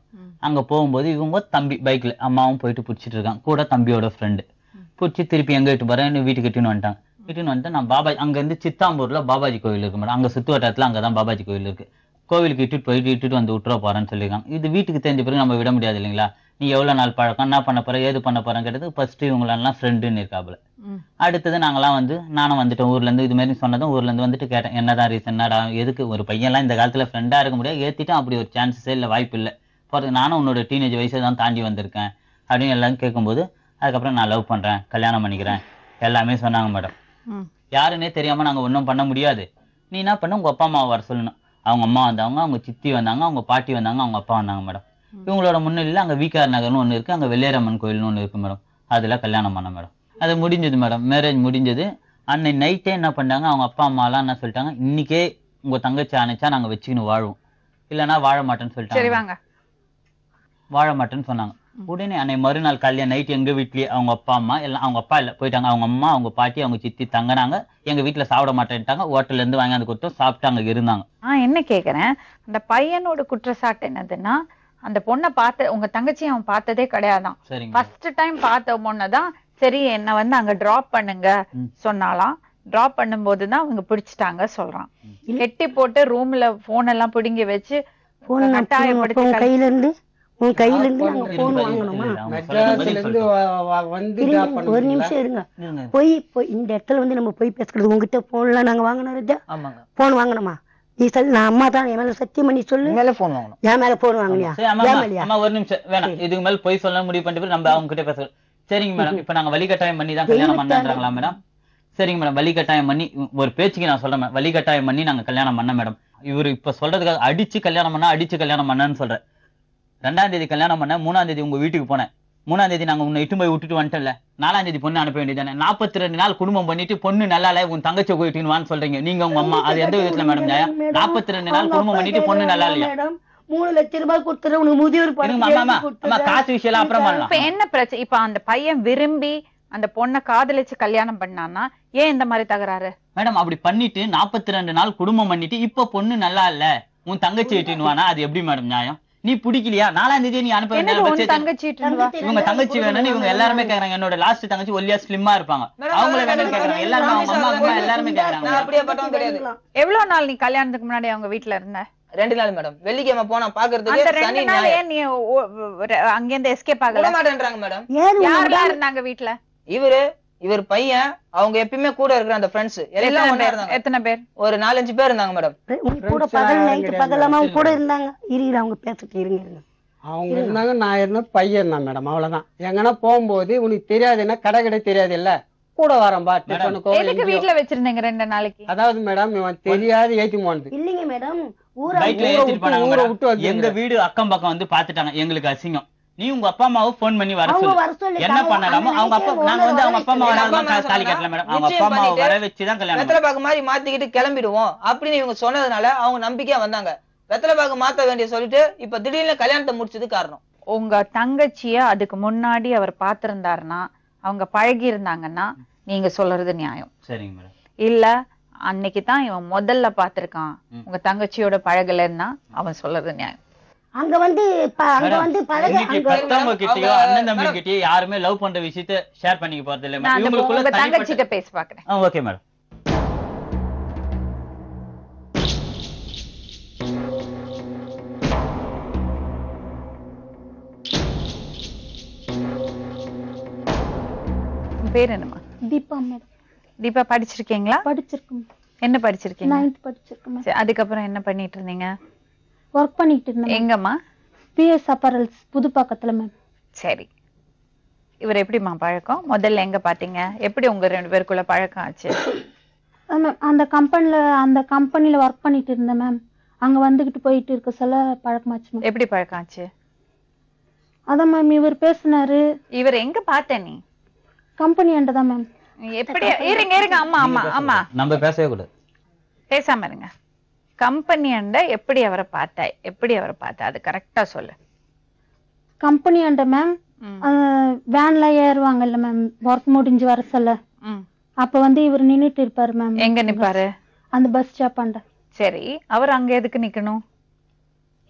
அங்க போகும்போது இவங்க தம்பி பைக்ல அம்மாவும் போயிட்டு பிடிச்சிட்டு இருக்காங்க கூட தம்பியோட ஃப்ரெண்டு பிடிச்சி திருப்பி எங்க இட்டு போறேன் இன்னும் வீட்டுக்கு இட்டுன்னு வந்துட்டாங்க இட்டுன்னு வந்துட்டு நான் பாபாஜி அங்க இருந்து சித்தாம்பூர்ல பாபாஜி கோவில் இருக்கு மேடம் அங்க சுத்து வட்டாரத்துல அங்கதான் பாபாஜி கோவில் இருக்கு கோவிலுக்கு இட்டுட்டு போயிட்டு இட்டுட்டு வந்து விட்டுற போறேன்னு சொல்லியிருக்காங்க இது வீட்டுக்கு தெரிஞ்ச பிறகு நம்ம விட முடியாது இல்லைங்களா நீ எவ்வளவு நாள் பழக்கம் என்ன பண்ண போற ஏது பண்ண போறேன்னு கேட்டது ஃபர்ஸ்ட் இவங்களெல்லாம் ஃப்ரெண்டுன்னு இருக்காப்புல ம். அடுத்தது நாங்கெல்லாம் வந்து நானும் வந்துட்டேன் ஊர்ல இருந்து இது மாதிரி சொன்னதும் ஊர்ல இருந்து வந்துட்டு கேட்டேன் என்னதான் ரீசன் என்னடா எதுக்கு ஒரு பையன்லாம் இந்த காலத்துல ஃப்ரெண்டா இருக்க முடியாது ஏத்திட்டும் அப்படி ஒரு சான்சஸே இல்லை வாய்ப்பு இல்லை போறதுக்கு நானும் உன்னோட டீனேஜ் வயசை தான் தாண்டி வந்திருக்கேன் அப்படின்னு எல்லாம் கேட்கும்போது அதுக்கப்புறம் நான் லவ் பண்றேன் கல்யாணம் பண்ணிக்கிறேன் எல்லாமே சொன்னாங்க மேடம் ம். யாருன்னே தெரியாம நாங்க ஒன்றும் பண்ண முடியாது நீ என்ன பண்ண உங்க அப்பா அம்மாவை வர சொல்லணும் அவங்க அம்மா வந்தாங்க அவங்க சித்தி வந்தாங்க அவங்க பாட்டி வந்தாங்க அவங்க அப்பா வந்தாங்க மேடம் இவங்களோட முன்னிலையில் அங்க விகார் நகர்னு ஒன்று இருக்கு அங்க வெள்ளையரம்மன் கோயில்னு ஒன்று இருக்கு மேடம் அதுல கல்யாணம் பண்ண மேடம் அது முடிஞ்சது மேடம் மேரேஜ் முடிஞ்சது அன்னைக்கு நைட்டே என்ன பண்ணாங்க அவங்க அப்பா அம்மாலாம் என்ன சொல்லிட்டாங்க இன்னைக்கே உங்க தங்கச்சி அணைச்சா நாங்க வச்சுக்கின்னு வாழ்வோம் இல்லைன்னா வாழ மாட்டேன்னு சரி சொல்லிட்டாங்க வாங்க வாழ மாட்டேன்னு சொன்னாங்க உடனே அன்னை மறுநாள் கல்யாணம் நைட் எங்க வீட்லயே அவங்க அப்பா அம்மா எல்லாம் அவங்க அப்பா இல்ல போயிட்டாங்க அவங்க அம்மா அவங்க பாட்டி அவங்க சித்தி தங்கினாங்க எங்க வீட்டுல சாப்பிட மாட்டேன்ட்டாங்க ஹோட்டல்ல இருந்து வாங்கி கொடுத்தோம் சாப்பிட்டு அங்க இருந்தாங்க நான் என்ன கேக்குறேன் அந்த பையனோட குற்றச்சாட்டு என்னதுன்னா அந்த பொண்ணை பார்த்த உங்க தங்கச்சி அவன் பார்த்ததே கிடையாதான் சரிங்க ஃபர்ஸ்ட் டைம் பார்த்த பொண்ணுதான் சரி என்ன வந்து அங்க டிராப் பண்ணுங்க ம். சொன்னாலாம் டிராப் பண்ணும்போது தான் அவங்க பிடிச்சிட்டாங்க சொல்றான் கெட்டி போட்டு ரூம்ல போன் எல்லாம் பிடுங்கி வச்சு போன் கட்டாயப்படுத்தி உன் கல்- கையில இருந்து உன் கையில இருந்து நாங்க இருங்க, போன் பதில் வாங்கணுமா சொல்லிடுறேன். அவங்க சொல்றது மெட்ராஸ்ல பதில் இருந்து சொல்லிட்டோம். வ- வ- வந்து இருங்க, drop ஒரு பண்ணுவீங்களா? நிமிஷம் இருங்க இருங்க. போய் போய் இந்த இடத்துல வந்து நம்ம போய் பேசுறது உங்ககிட்ட போன்லாம் நாங்க வாங்கணும் ராஜா ஆமாங்க போன் வாங்கணுமா நீ சொல் நான் அம்மா தான் என் மேல சத்தியம் பண்ணி சொல்லு மேல போன் வாங்கணும் என் மேல போன் வாங்கினியா சரி, அம்மா, ஏன் அம்மா, மேலயா அம்மா, ஒரு நிமிஷம் வேணாம் இதுக்கு மேல போய் சொல்ல முடிவு பண்ணிட்டு நம்ம அவங்க கிட்ட பேசுறோம் சரிங்க மேடம் இப்ப நாங்க வழிகட்டாயம் பண்ணி தான் கல்யாணம் பண்ணாங்களா மேடம் சரிங்க மேடம் வழிகட்டாயம் பண்ணி ஒரு பேச்சுக்கு நான் சொல்றேன் madam. வழிகட்டாயம் பண்ணி நாங்க கல்யாணம் பண்ண மேடம் இவரு இப்ப சொல்றதுக்காக அடிச்சு கல்யாணம் பண்ணா அடிச்சு கல்யாணம் பண்ணன்னு சொல்றேன் ரெண்டாம் தேதி கல்யாணம் பண்ண மூணாம் தேதி உங்க வீட்டுக்கு போனேன் மூணாம் தேதி நாங்க உன்னை இட்டு போய் விட்டுட்டு வந்துட்டல நாலாம் தேதி பொண்ணு அனுப்ப வேண்டியதானே நாற்பத்தி ரெண்டு நாள் குடும்பம் பண்ணிட்டு பொண்ணு நல்லா இல்ல உன் தங்கச்சி போயிட்டுன்னு வான்னு சொல்றீங்க நீங்க உங்க அம்மா அது எந்த விதத்துல மேடம் நியாயம் நாற்பத்தி ரெண்டு நாள் குடும்பம் பண்ணிட்டு பொண்ணு நல்லா இல்லையா மேடம் மூணு லட்சம் ரூபாய் கொடுத்துறேன் உனக்கு முதியோர் இருங்க, பணம் அம்மா, அம்மா, எழுதி அம்மா, கொடுத்துறேன். காசு விஷயம் எல்லாம் அப்புறம் பண்ணலாம் இப்ப என்ன பிரச்சனை இப்ப அந்த பையன் விரும்பி அந்த பொண்ணை காதலிச்சு கல்யாணம் பண்ணான்னா ஏன் இந்த மாதிரி தகராறு மேடம் அப்படி பண்ணிட்டு நாற்பத்தி ரெண்டு நாள் குடும்பம் பண்ணிட்டு இப்ப பொண்ணு நல்லா இல்ல உன் தங்கச்சி வெட்டினுவானா அது எப்படி மேடம் நியாயம் நீ பிடிக்கலையா நாலாம் தேதி நீ அனுப்ப வேண்டிய என்னது உன் பட்சத்துல- தங்கச்சி இட்டுன்னு வா. இவங்க தங்கச்சி வேணும்னு இவங்க எல்லாருமே கேக்குறாங்க என்னோட லாஸ்ட் தங்கச்சி ஒல்லியா ஸ்லிம்மா இருப்பாங்க மேடம், அவங்கள மேடம், வேணும்னு மேடம், கேக்குறாங்க எல்லாருமே அவங்க அம்மா அப்பா எல்லாருமே நான் கேக்குறாங்க அப்படியே பட்டவன் கிடையாது எவ்வளவு நாள் நீ கல்யாணத்துக்கு முன்னாடி அவங்க வீட்ல இருந்த ரெண்டு நாள் மேடம் வெள்ளிக்கிழமை போனா பாக்குறதுக்கு அந்த சனி ரெண்டு நாள் ஞாயிறு ஏன் நீ ஓ- ஓ- அங்கிருந்து எஸ்கேப் விட ஆகல மாட்டேன்றாங்க மேடம் ஏன் உன்னை யாரெல்லாம் விடாம- இருந்தாங்க வீட்ல இவரு இவர் பையன் அவங்க எப்பயுமே கூட இருக்கிற அந்த ஃப்ரெண்ட்ஸ் எல்லாம் எத்தனை ஒண்ணா பேர் இருந்தாங்க எத்தனை பேர் ஒரு நாலஞ்சு பேர் இருந்தாங்க மேடம் உங்க கூட Friends பகல் எல்லாம் நைட்டு கிடையாது. பகலாம அவங்க கூட இருந்தாங்க இருங்க அவங்க பேசிட்டு இருங்க இருங்க அவங்க இருந்தாங்க நான் இருந்தேன் பையன் தான் மேடம் அவ்வளவுதான் எங்கன்னா போகும்போது உனக்கு தெரியாதுன்னா கடை கடை தெரியாது இல்ல கூட வரேன்பா டிஃபனுக்கோ எதுக்கு எங்கேயோ. வீட்ல வச்சிருந்தீங்க ரெண்டு நாளைக்கு அதாவது மேடம் இவன் தெரியாது ஏத்தி போனது இல்லைங்க மேடம் ஊரா பைக்ல ஊரை ஏத்திட்டு விட்டு- போனாங்க ஊரை மேடம். விட்டு வந்து எங்க வீடு அக்கம் பக்கம் வந்து பாத்துட்டாங்க எங்களுக்கு அசிங்கம் நீ உங்க அப்பா அம்மாவை போன் பண்ணி வர அவங்க சொல்லு வர சொல்லி என்ன பண்ணலாமோ அவங்க அப்பா நாங்க வந்து அவங்க அப்பா அம்மா எங்க அப்பா வராம அம்மா தாலி கட்டல மேடம் அவங்க அப்பா அம்மாவை நிச்சயம் வர வச்சுதான் கல்யாணம் வெத்தலை பாக்கு மாதிரி மாத்திக்கிட்டு கிளம்பிடுவோம் அப்படின்னு இவங்க சொன்னதுனால அவங்க நம்பிக்கையா வந்தாங்க வெத்தலை பாக்கு மாத்த வேண்டிய சொல்லிட்டு இப்ப திடீர்னு கல்யாணத்தை முடிச்சது காரணம் உங்க தங்கச்சிய அதுக்கு முன்னாடி அவர் பார்த்திருந்தாருன்னா அவங்க பழகி இருந்தாங்கன்னா நீங்க சொல்றது நியாயம் சரிங்க மேடம் இல்ல அன்னைக்கு தான் இவன் முதல்ல பார்த்திருக்கான் ம். உங்க தங்கச்சியோட பழகலைன்னா அவன் சொல்றது நியாயம் அங்க வந்து ப- அங்க மேடம், வந்து பழக இன்னைக்கு அங்க பெத்தவங்க கிட்டயோ அவங்க- அண்ணன் தம்பி மேடம். கிட்டயோ யாருமே லவ் பண்ற விஷயத்த ஷேர் பண்ணிக்க போறது இல்ல நான் மேடம் அந்த இவங்களுக்குள்ள உங்க தனிப்பட்ட தங்கச்சிட்ட பேச பாக்குறேன் ஓகே மேடம் உன் பேர் என்னம்மா தீபா மேடம் தீபா படிச்சிருக்கீங்களா படிச்சிருக்கேன் என்ன படிச்சிருக்கீங்க நைன்த் படிச்சிருக்கேன் சரி, அதுக்கப்புறம் என்ன பண்ணிட்டு இருந்தீங்க ஒர்க் பண்ணிட்டு இருந்தேன் எங்கம்மா பிஎஸ் அப்பரல்ஸ் புதுப்பாக்கத்துல மேம் சரி இவர் எப்படிம்மா பழக்கம் முதல்ல எங்க பாத்தீங்க எப்படி உங்க ரெண்டு பேருக்குள்ள பழக்கம் ஆச்சு மேம் அந்த கம்பெனில அந்த கம்பெனில ஒர்க் பண்ணிட்டு இருந்தேன் மேம் அங்க வந்துகிட்டு போயிட்டு இருக்க சொல்ல பழக்கமாச்சு மேம் எப்படி பழக்கம் ஆச்சு அதான் மேம் இவர் பேசினாரு இவர் எங்க பார்த்த நீ கம்பெனி தான் மேம் எப்படி இருங்க இருங்க ஆமா ஆமா ஆமா நம்ம பேசவே கூடாது பேசாம இருங்க கம்பெனி அண்ட எப்படி அவரை பார்த்த எப்படி அவரை பார்த்த அது கரெக்டா சொல்லு கம்பெனி அண்ட மேம் ம், வேன்ல ஏறுவாங்கல்ல மேம் ஒர்க் முடிஞ்சு வர சொல்ல ம். அப்ப வந்து இவர் நின்னுட்டு இருப்பாரு மேம் எங்க நிப்பாரு அந்த பஸ் ஸ்டாப் அண்ட சரி அவர் அங்க எதுக்கு நிக்கணும்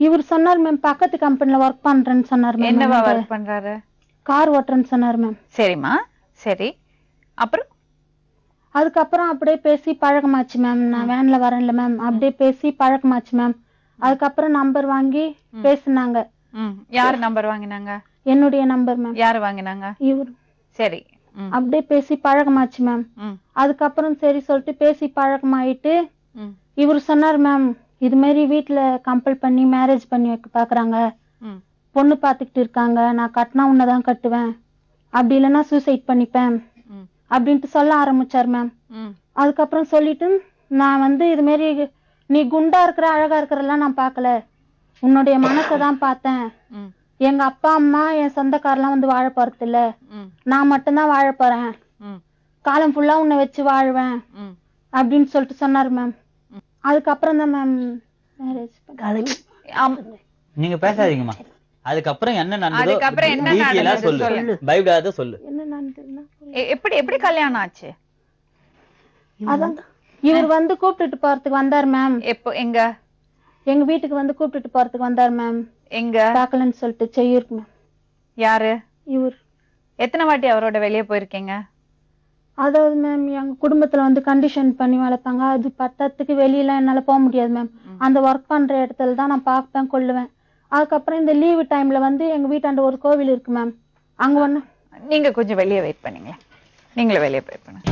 இவர் சொன்னார் மேம் பக்கத்து கம்பெனில ஒர்க் பண்றேன்னு சொன்னார் மேம் என்னவா ஒர்க் பண்றாரு கார் ஓட்டுறேன்னு சொன்னார் மேம் சரிம்மா சரி அப்புறம் அதுக்கப்புறம் அப்படியே பேசி பழக்கமாச்சு மேம் நான் வேன்ல வரேன்ல மேம் அப்படியே பேசி பழக்கமாச்சு மேம் அதுக்கப்புறம் நம்பர் வாங்கி பேசுனாங்க ம் யார் நம்பர் வாங்கினாங்க என்னுடைய நம்பர் மேம் யார் வாங்கினாங்க இவர் சரி ம் அப்படியே பேசி பழக்கமாச்சு மேம் ம் அதுக்கப்புறம் சரி சொல்லிட்டு பேசி பழக்கமாயிட்டு ம் இவர் சொன்னார் மேம் இது மாதிரி வீட்ல கம்பல் பண்ணி மேரேஜ் பண்ணி வைக்க பாக்குறாங்க ம் பொண்ணு பார்த்துக்கிட்டு இருக்காங்க நான் கட்டினா உன்னை கட்டுவேன் அப்படி இல்லைன்னா சூசைட் பண்ணிப்பேன் ம் அப்படின்ட்டு சொல்ல ஆரம்பிச்சார் மேம் ம் அதுக்கப்புறம் சொல்லிட்டு நான் வந்து இது மாதிரி நீ குண்டா இருக்கிற அழகா இருக்கிறதெல்லாம் நான் பார்க்கல உன்னுடைய மனசை தான் பார்த்தேன் ம் எங்க அப்பா அம்மா என் சொந்தக்காரெல்லாம் வந்து வாழ போறது இல்ல ம் நான் மட்டும்தான் வாழ போறேன் ம் காலம் ஃபுல்லா உன்னை வச்சு வாழ்வேன் ம் அப்படின்னு சொல்லிட்டு சொன்னார் மேம் அதுக்கப்புறம் தான் மேம் மேரேஜ் ஆம். நீங்க பேசாதீங்கம்மா அதுக்கப்புறம் என்ன நடந்ததோ அதுக்கப்புறம் என்ன டீட்டெயிலா நடந்தது சொல்லு சொல்லு. பயப்படாத சொல்லு என்ன நடந்ததுன்னா எ- எப்படி எப்படி கல்யாணம் ஆச்சு அதான் இவர் வந்து கூப்பிட்டுட்டு போறதுக்கு வந்தார் மேம் எப்போ எங்க எங்க வீட்டுக்கு வந்து கூப்பிட்டுட்டு போறதுக்கு வந்தார் மேம் எங்க பார்க்கலன்னு சொல்லிட்டு செய்யூருக்கு மேம் யாரு இவர் எத்தனை வாட்டி அவரோட வெளியே போயிருக்கீங்க அதாவது மேம் எங்க குடும்பத்துல வந்து கண்டிஷன் பண்ணி வளர்த்தாங்க அது பத்தத்துக்கு வெளியில என்னால போக முடியாது மேம் அந்த ஒர்க் பண்ற இடத்துல தான் நான் பார்ப்பேன் கொள்ளுவேன் அதுக்கப்புறம் இந்த லீவு டைம்ல வந்து எங்க வீட்டாண்ட ஒரு கோவில் இருக்கு மேம் அங்க ஒண்ணு நீங்க கொஞ்சம் வெளியே வெயிட் பண்ணீங்க நீங்களும் வெளியே போய் பண்ணுங்க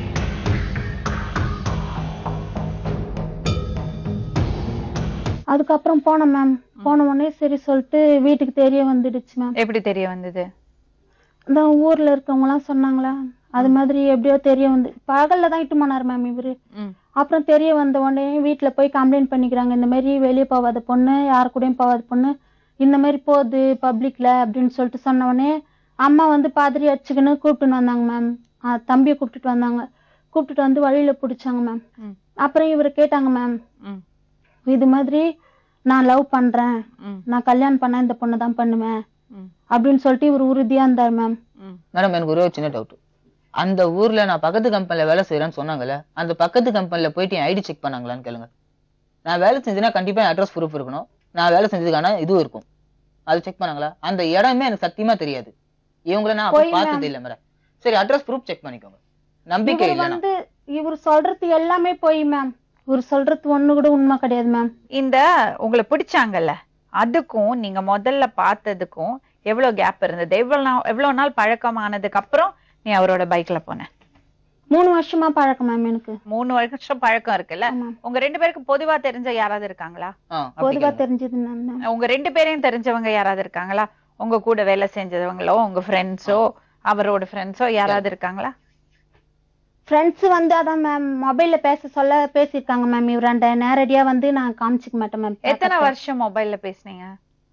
அதுக்கப்புறம் போனேன் மேம் போன உடனே சரி சொல்லிட்டு வீட்டுக்கு தெரிய வந்துடுச்சு மேம் எப்படி தெரிய வந்தது இந்த ஊர்ல இருக்கவங்க எல்லாம் சொன்னாங்களா அது மாதிரி எப்படியோ தெரிய வந்து பகல்ல தான் இட்டு போனார் மேம் இவரு ம் அப்புறம் தெரிய வந்த உடனே வீட்டுல போய் கம்ப்ளைண்ட் பண்ணிக்கிறாங்க இந்த மாதிரி வெளியே போகாத பொண்ணு யாரு கூடயும் போகாத பொண்ணு இந்த மாதிரி போகுது பப்ளிக்ல அப்படின்னு சொல்லிட்டு சொன்ன உடனே அம்மா வந்து பாதிரி அடிச்சுக்கின்னு கூப்பிட்டுன்னு வந்தாங்க மேம் தம்பியை கூப்பிட்டுட்டு வந்தாங்க கூப்பிட்டுட்டு வந்து வழியில பிடிச்சாங்க மேம் ம். அப்புறம் இவரை கேட்டாங்க மேம் ம் இது மாதிரி நான் லவ் பண்றேன் ம் நான் கல்யாணம் பண்ணா இந்த பொண்ணை தான் பண்ணுவேன் ம் அப்படின்னு சொல்லிட்டு இவர் உறுதியா இருந்தார் மேம் ம் மேடம் எனக்கு ஒரே ஒரு சின்ன டவுட் அந்த ஊர்ல நான் பக்கத்து கம்பெனில வேலை செய்யறேன்னு சொன்னாங்கல்ல அந்த பக்கத்து கம்பெனில போயிட்டு என் ஐடி செக் பண்ணாங்களான்னு கேளுங்க நான் வேலை செஞ்சேன்னா கண்டிப்பா அட்ரஸ் ப்ரூஃப் இருக்கணும் நான் வேலை செஞ்சதுக்கான இதுவும் இருக்கும் அது செக் பண்ணாங்களா அந்த இடமே எனக்கு சத்தியமா தெரியாது இவங்கள நான் அப்ப போய் பார்த்தது இல்ல மேடம் சரி அட்ரஸ் ப்ரூஃப் செக் பண்ணிக்கோங்க நம்பிக்கை இவர் இல்லைன்னா வந்து இவர் சொல்றது எல்லாமே போய் மேம் இவர் சொல்றது ஒண்ணு கூட உண்மை கிடையாது மேம் இந்த உங்களை பிடிச்சாங்கல்ல அதுக்கும் நீங்க முதல்ல பார்த்ததுக்கும் எவ்வளவு கேப் இருந்தது எவ்வளவு நாள் எவ்வளவு நாள் பழக்கமானதுக்கு அப்புறம் நீ அவரோட பைக்ல போன மூணு வருஷமா பழக்கம் மேம் எனக்கு மூணு வருஷம் பழக்கம் இருக்குல்ல ஆமா. உங்க ரெண்டு பேருக்கு பொதுவா தெரிஞ்ச யாராவது இருக்காங்களா ஆ, அப்படி பொதுவா கேளுங்க. தெரிஞ்சது நான் தான். உங்க ரெண்டு பேரையும் தெரிஞ்சவங்க யாராவது இருக்காங்களா உங்க கூட வேலை செஞ்சவங்களோ உங்க ஃப்ரெண்ட்ஸோ அவரோட ஃப்ரெண்ட்ஸோ யாராவது இருக்காங்களா ஃப்ரெண்ட்ஸ் வந்து அதான் மேம் மொபைல்ல பேச சொல்ல பேசியிருக்காங்க மேம் இவராண்ட நேரடியா வந்து நான் காமிச்சிக்க மாட்டேன் மேம் எத்தனை வருஷம் மொபைல்ல பேசுனீங்க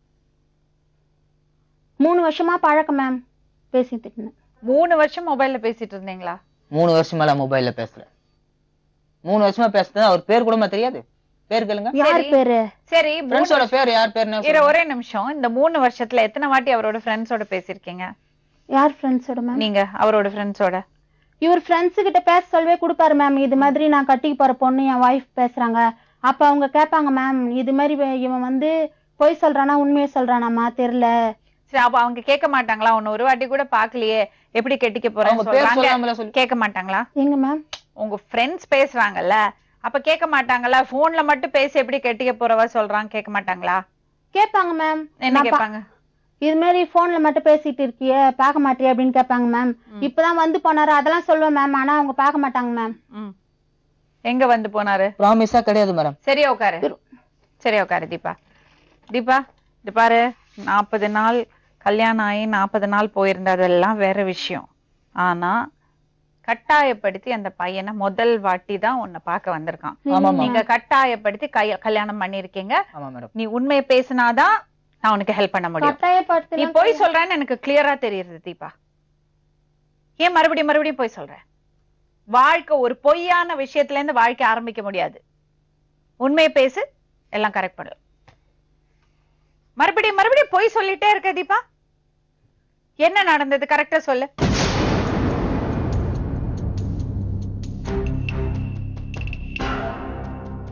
மூணு வருஷமா பழக்கம் மேம் பேசிட்டு இருந்தேன் மூணு வருஷம் மொபைல்ல பேசிட்டு இருந்தீங்களா மூணு வருஷமா மொபைல்ல பேசுறேன் மூணு வருஷமா பேசுறது அவர் பேர் கூடமா தெரியாது பேர் கேளுங்க யார் சரி. பேரு சரி மூணு- ஃப்ரெண்ட்ஸோட பேர் யார் பேர்னு இரு ஒரே நிமிஷம் இந்த மூணு வருஷத்துல எத்தனை வாட்டி அவரோட ஃப்ரெண்ட்ஸோட பேசிருக்கீங்க யார் ஃப்ரெண்ட்ஸோட மேம் நீங்க அவரோட ஃப்ரெண்ட்ஸோட இவர் ஃப்ரெண்ட்ஸ் கிட்ட பேச சொல்லவே கொடுப்பாரு மேம் இது மாதிரி நான் கட்டிக்கு போற பொண்ணு என் ஒய்ஃப் பேசுறாங்க அப்ப அவங்க கேட்பாங்க மேம் இது மாதிரி வே- இவன் வந்து பொய் சொல்றானா உண்மையை சொல்றானாமா தெரியல சரி அப்ப அவங்க கேட்க மாட்டாங்களா உன்னை ஒரு வாட்டி கூட பாக்கலையே எப்படி கெட்டிக்க போறேன்னு அவங்க பேர் சொல்றாங்க சொல்லாமல சொல்லி கேட்க மாட்டாங்களா எங்க மேம் உங்க ஃப்ரெண்ட்ஸ் பேசுறாங்கல்ல அப்ப கேட்க மாட்டாங்களா போன்ல மட்டும் பேசி எப்படி கெட்டிக்க போறவ சொல்றாங்க கேட்க மாட்டாங்களா கேட்பாங்க மேம் என்ன கேட்பாங்க இது மாதிரி போன்ல மட்டும் பேசிட்டு இருக்கிய பார்க்க மாட்டியா அப்படின்னு கேட்பாங்க மேம் இப்பதான் வந்து போனாரு அதெல்லாம் சொல்லுவேன் மேம் ஆனா அவங்க பார்க்க மாட்டாங்க மேம் ம். எங்க வந்து போனாரு ப்ராமிஸா கிடையாது மேடம் சரி உட்காரு சரி உட்காரு தீபா தீபா இது பாரு நாற்பது நாள் கல்யாணம் ஆகி நாற்பது நாள் போயிருந்ததெல்லாம் வேற விஷயம் ஆனா கட்டாயப்படுத்தி அந்த பையனை முதல் வாட்டி தான் உன்னை பார்க்க வந்திருக்கான் ஆமாமா நீங்க கட்டாயப்படுத்தி கை- கல்யாணம் பண்ணிருக்கீங்க ஆமா மேடம் நீ உண்மையை பேசினாதான் நான் உனக்கு ஹெல்ப் பண்ண முடியும் நீ கட்டாயப்படுத்தி போய் சொல்றேன்னு எனக்கு கிளியரா தெரியுது தீபா ஏன் மறுபடியும் மறுபடியும் போய் சொல்ற வாழ்க்கை ஒரு பொய்யான விஷயத்துல இருந்து வாழ்க்கை ஆரம்பிக்க முடியாது உண்மையை பேசு எல்லாம் கரெக்ட் பண்ணும் மறுபடியும் மறுபடியும் பொய் சொல்லிட்டே இருக்க தீபா என்ன நடந்தது கரெக்டா சொல்லு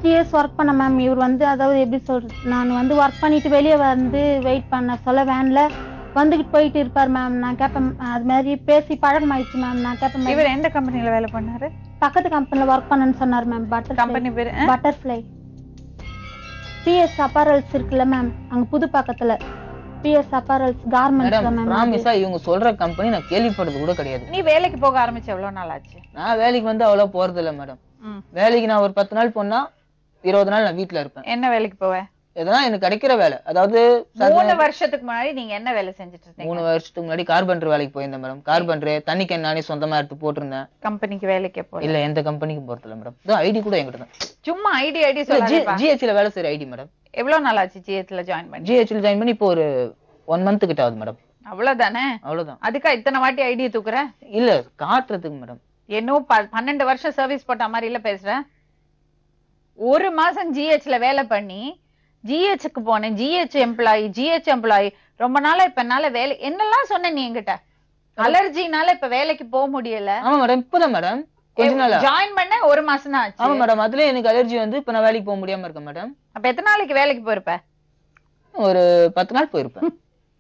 எயிட் இயர்ஸ் ஒர்க் பண்ண மேம் இவர் வந்து அதாவது எப்படி சொல்றது நான் வந்து ஒர்க் பண்ணிட்டு வெளியே வந்து வெயிட் பண்ண சொல்ல வேன்ல வந்துகிட்டு போயிட்டு இருப்பார் மேம் நான் கேட்பேன் அது மாதிரி பேசி பழக்கமாயிடுச்சு மேம் நான் கேட்பேன் ma'am. இவர் எந்த கம்பெனில வேலை பண்ணாரு பக்கத்து கம்பெனில ஒர்க் பண்ணேன்னு சொன்னார் மேம் பட்டர் கம்பெனி பேரு ஆ? பட்டர்ஃப்ளை பிஎஸ் அப்பரல்ஸ் இருக்குல்ல மேம் அங்க புது பக்கத்துல பிஎஸ் அப்பரல்ஸ் கார்மெண்ட்ஸ் மேடம் தான் மேம் ப்ராமிஸா இவங்க சொல்ற கம்பெனி நான் கேள்விப்பட்டது கூட கிடையாது நீ வேலைக்கு போக ஆரம்பிச்சு எவ்வளவு நாள் ஆச்சு நான் வேலைக்கு வந்து அவ்வளவு போறது இல்ல மேடம் ம். வேலைக்கு நான் ஒரு பத்து நாள் போனா இருபது நாள் நான் வீட்ல இருப்பேன் என்ன வேலைக்கு போவ இதெல்லாம் எனக்கு கிடைக்கிற வேலை அதாவது மூணு வருஷத்துக்கு முன்னாடி நீங்க என்ன வேலை செஞ்சுட்டு இருந்தீங்க மூணு வருஷத்துக்கு முன்னாடி கார்பெண்டர் வேலைக்கு போயிருந்தேன் மேடம் கார்பெண்டர் தண்ணி கேன் நானே சொந்தமா எடுத்து போட்டிருந்தேன் கம்பெனிக்கு வேலைக்கே போல இல்ல எந்த கம்பெனிக்கு போறது இல்ல மேடம் இது ஐடி கூட என்கிட்ட தான் சும்மா ஐடி ஐடி சொல்லாதப்பா ஜிஹெச்ல வேலை செய்யற ஐடி மேடம் எவ்வளவு நாள் ஆச்சு ஜிஎஸ்ல ஜாயின் பண்ணி ஜிஹெச்ல ஜாயின் பண்ணி இப்போ ஒரு ஒன் மந்த் கிட்ட ஆகுது மேடம் அவ்வளவுதானே அவ்வளவுதான் அதுக்கா இத்தனை வாட்டி ஐடியை தூக்குற இல்ல காட்டுறதுக்கு மேடம் என்னோ ப- பன்னெண்டு வருஷம் சர்வீஸ் போட்ட மாதிரி இல்ல பேசுறேன் ஒரு மாசம் ஜிஹெச்ல வேலை பண்ணி ஜிஹெச்க்கு போனேன் ஜிஹெச் எம்ப்ளாயி ஜிஹெச் எம்ப்ளாயி ரொம்ப நாளா இப்ப என்னால வேலை என்னெல்லாம் சொன்ன நீ என்கிட்ட அலர்ஜினால இப்ப வேலைக்கு போக முடியல ஆமா மேடம் இப்பதான் மேடம் கொஞ்ச நாளா ஜாயின் பண்ண ஒரு மாசம் தான் ஆமா ஆச்சு மேடம் அதுல எனக்கு அலர்ஜி வந்து இப்ப நான் வேலைக்கு போக முடியாம இருக்கேன் மேடம் அப்ப எத்தனை நாளைக்கு வேலைக்கு போயிருப்ப ஒரு பத்து நாள் போயிருப்பேன்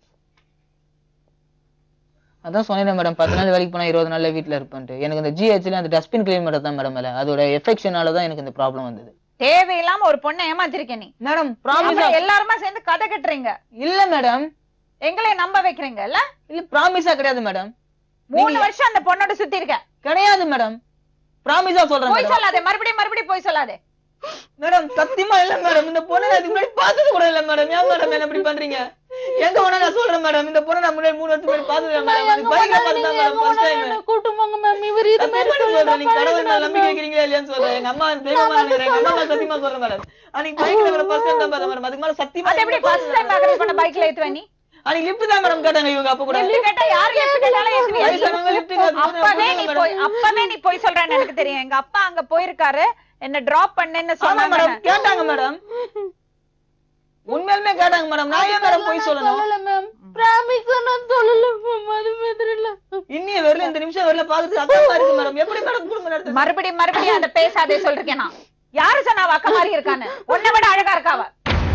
அதான் சொன்னேன் மேடம் பத்து நாள் வேலைக்கு போனா இருபது நாள்ல வீட்ல இருப்பேன்ட்டு எனக்கு இந்த ஜிஹெச்ல அந்த டஸ்ட்பின் கிளீன் மட்டும் தான் மேடம் வேலை அதோட எஃபெக்ஷனால தான் எனக்கு இந்த ப்ராப்ளம் வந்தது தேவையில்லாம ஒரு பொண்ணை ஏமாத்திருக்க நீ மேடம் ப்ராமிஸா அப்புறம் எல்லாருமா சேர்ந்து கதை கட்டுறீங்க இல்ல மேடம் எங்களை நம்ப வைக்கிறீங்க இல்ல இல்ல ப்ராமிஸா கிடையாது மேடம் மூணு வருஷம் அந்த பொண்ணோட சுத்தி இருக்க கிடையாது மேடம் ப்ராமிஸா சொல்றேன் போய் மேடம் சொல்லாதே மறுபடியும் மறுபடியும் போய் சொல்லாதே மேடம் சத்தியமா இல்ல மேடம் இந்த பொண்ணை நான் இதுக்கு முன்னாடி பார்த்தது கூட இல்ல மேடம் ஏன் மேடம் என்ன இப்படி பண்றீங்க எங்க வேணா நான் சொல்றேன் மேடம் இந்த பொண்ணை நான் முன்னாடி மூணு வருஷம் முன்னாடி பார்த்தது இல்ல மேடம் அது பைக்ல பார்த்தா மேடம் ஃபர்ஸ்ட் டைம் கூட்டு போங்க மேம் இவர் இது மாதிரி சத்தியமா சொல்றேன் நீங்க கடவுள் மேல நம்பிக்கை வைக்கிறீங்களா இல்லையான்னு சொல்றேன் எங்க அம்மா தெய்வமா நினைக்கிறேன் எங்க அம்மா மேல சத்தியமா சொல்றேன் மேடம் அன்னைக்கு பைக்ல வர ஃபர்ஸ்ட் டைம் தான் பார்த்தேன் மேடம் அதுக்கு மேல சத்தியமா அது எப்படி ஃபர்ஸ்ட் டைம் பாக்குறது பண்ண பைக்ல ஏத்துவ நீ அன்னைக்கு லிஃப்ட் தான் மேடம் கேட்டாங்க இவங்க அப்ப கூட லிஃப்ட் கேட்டா யாரு லிஃப்ட் கேட்டாலும் ஏத்துவியா நீ? வயசானவங்க lift கேட்கும் போது அப்பவே நீ மேடம். போய் அப்பவே நீ போய் சொல்றேன்னு எனக்கு தெரியும் எங்க அப்பா அங்க போயிருக்காரு என்ன டிராப் பண்ணேன்னு ஆமா சொன்னாங்க மேடம் கேட்டாங்க மேடம் உண்மையாலுமே கேட்டாங்க மேடம் நான் ஏன் மேடம் போய் சொல்லணும் சொல்லல மேம் ப்ராமிஸ் நான் சொல்லல மேம் அது மாதிரி இல்ல இன்னிய வரல இந்த நிமிஷம் வரல பாக்குறது அக்கமா இருக்கு மேடம் எப்படி மேடம் குடும்பம் நடத்துறது மறுபடியும் மறுபடியும் அதை பேசாதே சொல்றேன் நான் யாரு சொன்னா அவ அக்கா மாதிரி இருக்கான்னு உன்னை விட அழகா இருக்கா அவ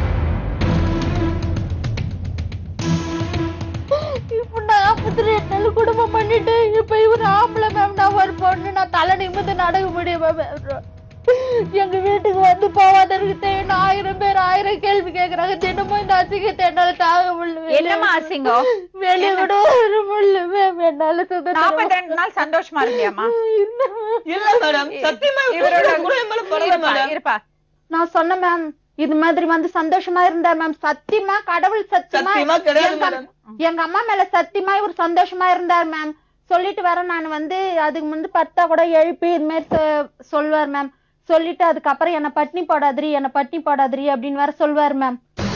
இப்ப நான் ஆபத்துல என்னால குடும்பம் பண்ணிட்டு இப்ப இவர் ஆம்பளை மேம் நான் ஒரு பொண்ணு நான் தலை நிமிந்து நடக்க முடியும் மேம் எங்க வீட்டுக்கு வந்து போவாதற்கு தேவையான ஆயிரம் பேர் ஆயிரம் கேள்வி கேக்குறாங்க தினமும் இந்த அசிங்கத்தை என்னால தாங்க முடியல என்னம்மா அசிங்கம் வெளிய விட வர முடியல மேம் என்னால சுதந்திரம் நாற்பத்தி ரெண்டு நாள் சந்தோஷமா இருந்தியாமா இல்ல மேடம் சத்தியமா இவரோட கூட என் மேல பரவாயில்ல இருப்பா, மேடம் இருப்பா நான் சொன்னேன் மேம் இது மாதிரி வந்து சந்தோஷமா இருந்தார் மேம் சத்தியமா கடவுள் சத்தியமா சத்தியமா கிடையாது எங்க- மேடம். எங்க அம்மா மேல சத்தியமா இவர் சந்தோஷமா இருந்தார் மேம் சொல்லிட்டு வர நான் வந்து அதுக்கு முந்து பத்தா கூட எழுப்பி இது மாதிரி சொ- சொல்வார் மேம் சொல்லிட்டு அதுக்கப்புறம் என்ன பட்னி போடாதிரி என்ன பட்னி போடாதிரி அப்படின்னு வேற சொல்வார் மேம்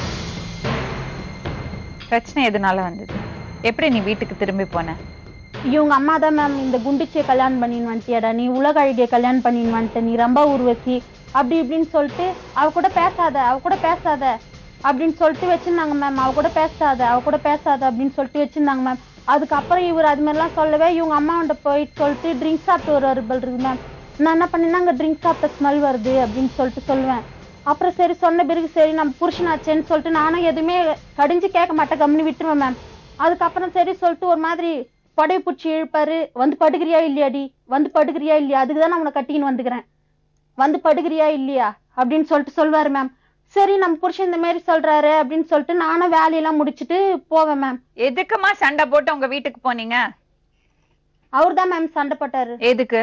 பிரச்சனை எதனால வந்தது எப்படி நீ வீட்டுக்கு திரும்பி போன இவங்க அம்மா தான் மேம் இந்த குண்டுச்சியை கல்யாணம் பண்ணின்னு வந்துட்டியாடா நீ உலக அழகிய கல்யாணம் பண்ணின்னு வந்துட்ட நீ ரொம்ப உருவசி அப்படி இப்படின்னு சொல்லிட்டு அவ கூட பேசாத அவ கூட பேசாத அப்படின்னு சொல்லிட்டு வச்சிருந்தாங்க மேம் அவ கூட பேசாத அவ கூட பேசாத அப்படின்னு சொல்லிட்டு வச்சிருந்தாங்க மேம் அதுக்கப்புறம் இவர் அது மாதிரிலாம் சொல்லவே இவங்க அம்மாவன்ட்ட போயிட்டு சொல்லிட்டு ட்ரிங்க்ஸ் சாப்பிட்டு ஒரு வருபல் இருக்கு மேம் நான் என்ன பண்ணேன்னா அங்கே ட்ரிங்க்ஸ் சாப்பிட்ட ஸ்மெல் வருது அப்படின்னு சொல்லிட்டு சொல்லுவேன் அப்புறம் சரி சொன்ன பிறகு சரி நம்ம புருஷனாச்சேன்னு சொல்லிட்டு நானும் எதுவுமே கடிஞ்சு கேட்க மாட்டேன் கம்முன்னு விட்டுருவேன் மேம் அதுக்கப்புறம் சரி சொல்லிட்டு ஒரு மாதிரி படையை பிடிச்சி இழுப்பாரு வந்து படுக்கிறியா இல்லையாடி வந்து படுக்கிறியா இல்லையா அதுக்கு தான் நான் உன்னை கட்டிக்கின்னு வந்துக்கிறேன் வந்து படுக்கிறியா இல்லையா அப்படின்னு சொல்லிட்டு சொல்வாரு மேம் சரி நம்ம புருஷன் இந்த மாதிரி சொல்றாரு அப்படின்னு சொல்லிட்டு நானும் வேலையெல்லாம் முடிச்சிட்டு போவேன் மேம் எதுக்குமா சண்டை போட்டு உங்க வீட்டுக்கு போனீங்க அவர் தான் மேம் சண்டை போட்டாரு எதுக்கு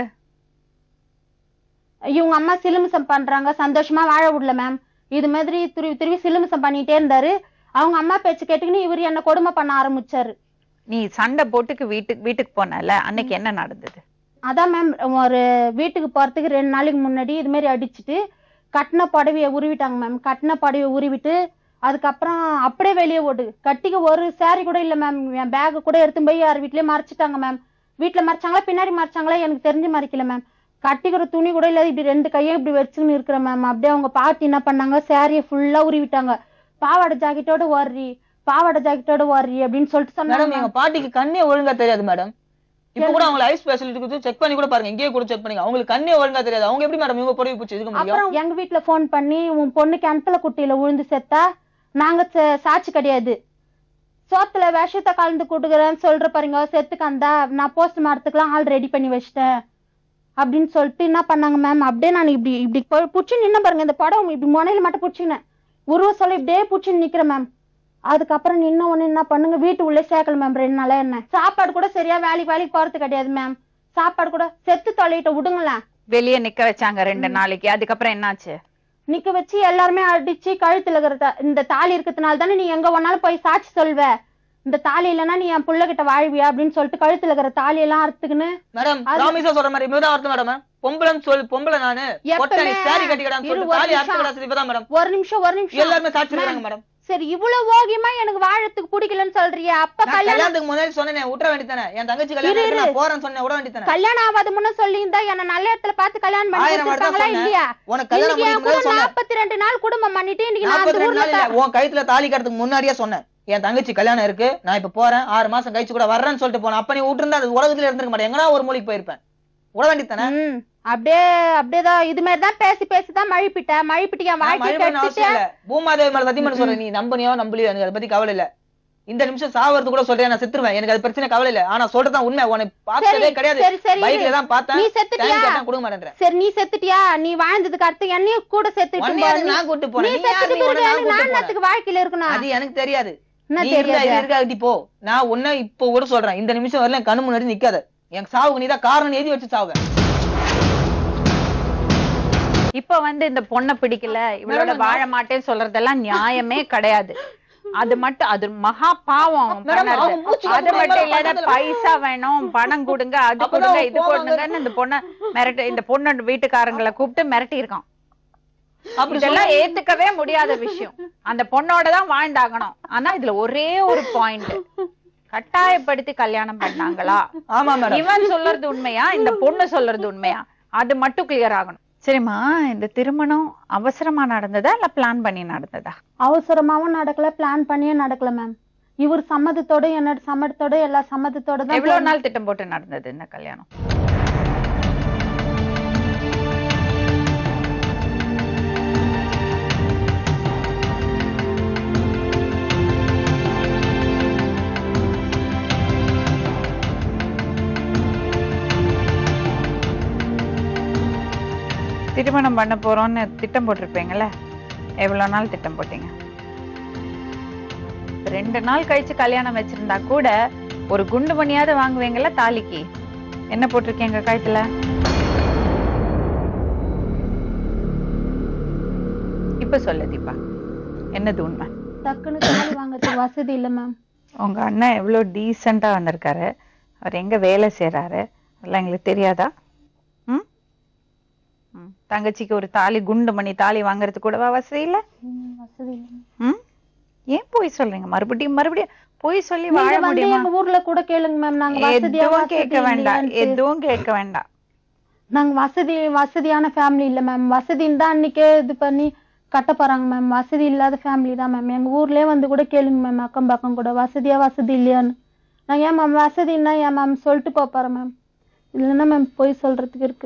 இவங்க அம்மா சிலுமிசம் பண்றாங்க சந்தோஷமா வாழ விடல மேம் இது மாதிரி துருவி துருவி சிலுமிசம் பண்ணிட்டே இருந்தாரு அவங்க அம்மா பேச்சு கேட்டுக்கின்னு இவர் என்ன கொடுமை பண்ண ஆரம்பிச்சாரு நீ சண்டை போட்டுக்கு வீட்டுக்கு வீட்டுக்கு போனல அன்னைக்கு என்ன நடந்தது அதான் மேம் ஒரு வீட்டுக்கு போறதுக்கு ரெண்டு நாளைக்கு முன்னாடி இது மாதிரி அடிச்சிட்டு கட்டின புடவைய உருவிட்டாங்க மேம் கட்டின புடவைய உருவிட்டு அதுக்கப்புறம் அப்படியே வெளியே ஓடு கட்டிக்க ஒரு saree கூட இல்ல மேம் என் பேக் கூட எடுத்து போய் யார் வீட்லயே மறைச்சிட்டாங்க மேம் வீட்டுல மறைச்சாங்களா பின்னாடி மறைச்சாங்களா எனக்கு தெரிஞ்சு மறைக்கல மேம் கட்டிக்கிற துணி கூட இல்ல இப்படி ரெண்டு கையும் இப்படி வச்சுக்கின்னு இருக்கிறேன் மேம் அப்படியே அவங்க பாட்டி என்ன பண்ணாங்க சாரியை ஃபுல்லா உருவிட்டாங்க பாவாடை ஜாக்கெட்டோட ஓடுறி பாவாடை ஜாக்கெட்டோட ஓடுறி அப்படின்னு சொல்லிட்டு மேடம் சொன்னாங்க எங்க பாட்டிக்கு கண்ணே ஒழுங்கா தெரியாது மேடம் இப்ப கூட அவங்க ஐ ஸ்பெஷலிஸ்ட் செக் பண்ணி கூட பாருங்க இங்கேயே கூட செக் பண்ணுங்க அவங்களுக்கு கண்ணே ஒழுங்கா தெரியாது அவங்க எப்படி மேடம் இவங்க பொடி பூச்சி இருக்க முடியும் அப்புறம் எங்க வீட்ல ஃபோன் பண்ணி உன் பொண்ணு கிணத்துல குட்டியில விழுந்து செத்தா நாங்க ச- சாட்சி கிடையாது சோத்துல விஷத்தை கலந்து கொடுக்குறேன்னு சொல்ற பாருங்க செத்துக்கு அந்த நான் போஸ்ட் மார்த்துக்குலாம் ஆள் ரெடி பண்ணி வச்சிட்டேன் அப்படின்னு சொல்லிட்டு என்ன பண்ணாங்க மேம் அப்படியே நான் இப்படி இப்படி பிடிச்சி நின்ன பாருங்க இந்த படம் இப்படி முனையில மட்டும் பிடிச்சினேன் உருவ சொல்ல இப்படியே பிடிச்சி நிக்கிறேன் மேம் அதுக்கப்புறம் நின்ன உடனே என்ன பண்ணுங்க வீட்டு உள்ளே சேர்க்கல மேம் ரெண்டு நாளா என்ன சாப்பாடு கூட சரியா வேலைக்கு வேலைக்கு போறது கிடையாது மேம் சாப்பாடு கூட செத்து தொலையிட்ட விடுங்களேன் வெளிய நிக்க வச்சாங்க ரெண்டு நாளைக்கு அதுக்கப்புறம் என்னாச்சு நிக்க வச்சு எல்லாருமே அடிச்சு கழுத்துல இருக்கிற த- இந்த தாலி இருக்கிறதுனால தானே நீ எங்க வேணாலும் போய் சாட்சி சொல்வ இந்த தாலி இல்லைன்னா நீ என் புள்ள கிட்ட வாழ்வியா அப்படின்னு சொல்லிட்டு கழுத்துல இருக்கிற தாலி எல்லாம் அறுத்துக்கின்னு மேடம் அது- ராமேஸ்வரம் சொல்ற மாதிரி இப்பதான் அர்த்தம் மேடம் பொம்பளைன்னு சொல்லி பொம்பளை நானு கொட்டை எப்பவுமே சாரி கட்டிக்கடான்னு இரு, சொல்லிட்டு ஒரு தாலி நிமிஷம். அர்த்தம் இப்பதான் மேடம் ஒரு நிமிஷம் ஒரு நிமிஷம் எல்லாருமே சாட்சி இருக்காங்க மேடம் சரி இவ்வளவு ஓகியமா எனக்கு வாழறதுக்கு பிடிக்கலன்னு சொல்றியா அப்ப நான் கல்யாணம் கல்யாணத்துக்கு முன்னாடி சொன்னேனே விட்டுற வேண்டியதானே என் தங்கச்சி இரு, கல்யாணம் இரு. இருக்கு, நான் போறேன்னு சொன்னேன் விட வேண்டியதானே கல்யாணம் ஆகாத முன்ன சொல்லியிருந்தா என்ன நல்ல இடத்துல பார்த்து கல்யாணம் பண்ணி ஆயிரம் வாட்டி தான் கொடுத்திருப்பாங்களா சொன்னேன். இல்லையா உனக்கு கல்யாணம் இன்னைக்கு என் பண்ணிக்கும் கூட போது சொன்னேன் நாற்பத்தி ரெண்டு நாள் குடும்பம் பண்ணிட்டு இன்னைக்கு நான் நாற்பத்தி அந்த ரெண்டு ஊர்ல நாள் இல்ல உன் கழுத்துல தாலி கட்டுறதுக்கு முன்னாடியே சொன்னேன் என் தங்கச்சி கல்யாணம் இருக்கு நான் இப்ப போறேன் ஆறு மாசம் கழிச்சு கூட வர்றேன்னு சொல்லிட்டு போனேன் அப்ப நீ விட்டுருந்தா அது உலகத்துல இருந்திருக்க மாட்டேன் எங்கனா ஒரு மூலிக்கு போயிருப்பேன் விட வேண்டியதானே ம், அப்படியே அப்படியேதான் இது மாதிரி தான் பேசி பேசி தான் மழிப்பிட்டேன் மழிப்பிட்டு என் வாழ்க்கை மழை பண்ண அவசியம் கெடுத்துட்டு இல்ல பூமாதேவி மேல சத்தியம் பண்ண சொல்றேன் நீ நம்பனியோ நம்பலையோ எனக்கு அதை பத்தி கவலை இல்ல இந்த நிமிஷம் சாவறது கூட சொல்றேன் நான் செத்துருவேன் எனக்கு அது பிரச்சனை கவலை இல்ல ஆனா சொல்றதுதான் உண்மை உன்னை பார்த்ததே சரி, கிடையாது சரி, சரி, பைக்ல இரு. தான் பார்த்தேன் நீ செத்துட்டியா? டைம் கேட்டா கொடுக்க மாட்டேன்றேன் சரி நீ செத்துட்டியா நீ வாழ்ந்ததுக்கு அடுத்து என்னையும் கூட செத்துட்டு உன்னை போ. எதுக்கு நீ- நான் கூட்டு நீ போனேன் நீ யார் செத்துட்டு நீ உன்னை பிறகு நான் எனக்கு கூட்டு நான் போனேன் என்னத்துக்கு வாழ்க்கையில இருக்கணும் அது எனக்கு தெரியாது என்ன நீ இருந்தா தெரியாது இது இருக்காட்டி போ நான் உன்னை இப்போ கூட சொல்றேன் இந்த நிமிஷம் வரல என் கண்ணு முன்னாடி நிக்காத என் சாவுக்கு நீதான் காரணம் எழுதி வச்சு சாவுவேன் இப்ப வந்து இந்த பொண்ணை பிடிக்கல இவளோட மேடம், வாழ மாட்டேன்னு சொல்றதெல்லாம் நியாயமே கிடையாது அது மட்டும் அது மகா பாவம் அவன் மேடம், பண்ணறது. அவன் மூச்சு அது வாங்க மட்டும் மேடம், இல்லாத பக்கத்துல. பைசா வேணும் பணம் கொடுங்க அது அப்பதான் கொடுங்க அவன் இது போவாங்க. கொடுங்கன்னு இந்த பொண்ணை மிரட்டு இந்த பொண்ணு வீட்டுக்காரங்களை கூப்பிட்டு மிரட்டி இருக்கான் அப்படி இதெல்லாம் ஏத்துக்கவே முடியாத விஷயம் அந்த பொண்ணோட தான் வாழ்ந்தாகணும் ஆனா இதுல ஒரே ஒரு பாயிண்ட் கட்டாயப்படுத்தி கல்யாணம் பண்ணாங்களா ஆமா மேடம் இவன் சொல்றது உண்மையா இந்த பொண்ணு சொல்றது உண்மையா அது மட்டும் கிளியர் ஆகணும் சரிம்மா இந்த திருமணம் அவசரமா நடந்ததா இல்ல பிளான் பண்ணி நடந்ததா அவசரமாவும் நடக்கல பிளான் பண்ணியும் நடக்கல மேம் இவர் சம்மதத்தோட என்னோட சம்மதத்தோட எல்லா சம்மதத்தோட தான் எவ்வளவு நாள் திட்டம் போட்டு நடந்தது இந்த கல்யாணம் திருமணம் பண்ண போறோம்னு திட்டம் போட்டிருப்பீங்கல்ல எவ்வளவு நாள் திட்டம் போட்டீங்க ரெண்டு நாள் கழிச்சு கல்யாணம் வச்சிருந்தா கூட ஒரு குண்டு மணியாவது வாங்குவீங்கல்ல தாலிக்கு என்ன போட்டிருக்கீங்க கழுத்துல இப்ப சொல்லு தீபா என்னது உண்மை டக்குன்னு தாலி வாங்குறதுக்கு வசதி இல்ல மேம் உங்க அண்ணன் எவ்வளவு டீசெண்டா வந்திருக்காரு அவர் எங்க வேலை செய்றாரு அதெல்லாம் எங்களுக்கு தெரியாதா ம் ம். தங்கச்சிக்கு ஒரு தாலி குண்டு மணி தாலி வாங்குறதுக்கு கூடவா வசதி இல்ல வசதி இல்ல ம் ஏன் போய் சொல்றீங்க மறுபடியும் மறுபடியும் போய் சொல்லி வாழ நீங்க வந்து முடியுமா எங்க ஊர்ல கூட கேளுங்க மேம் நாங்க வசதியா எதுவும் வசதி கேட்க வேண்டாம் இல்லையான்ட்டு. எதுவும் கேட்க வேண்டாம் நாங்க வசதி வசதியான ஃபேமிலி இல்ல மேம் வசதின்னு தான் அன்னைக்கே இது பண்ணி கட்ட போறாங்க மேம் வசதி இல்லாத ஃபேமிலி தான் மேம் எங்க ஊர்லயே வந்து கூட கேளுங்க மேம் அக்கம் பக்கம் கூட வசதியா வசதி இல்லையான்னு நான் ஏன் மேம் வசதின்னா ஏன் மேம் சொல்லிட்டு போப் போறேன் மேம் இல்லைன்னா மேம் போய் சொல்றதுக்கு இருக்கு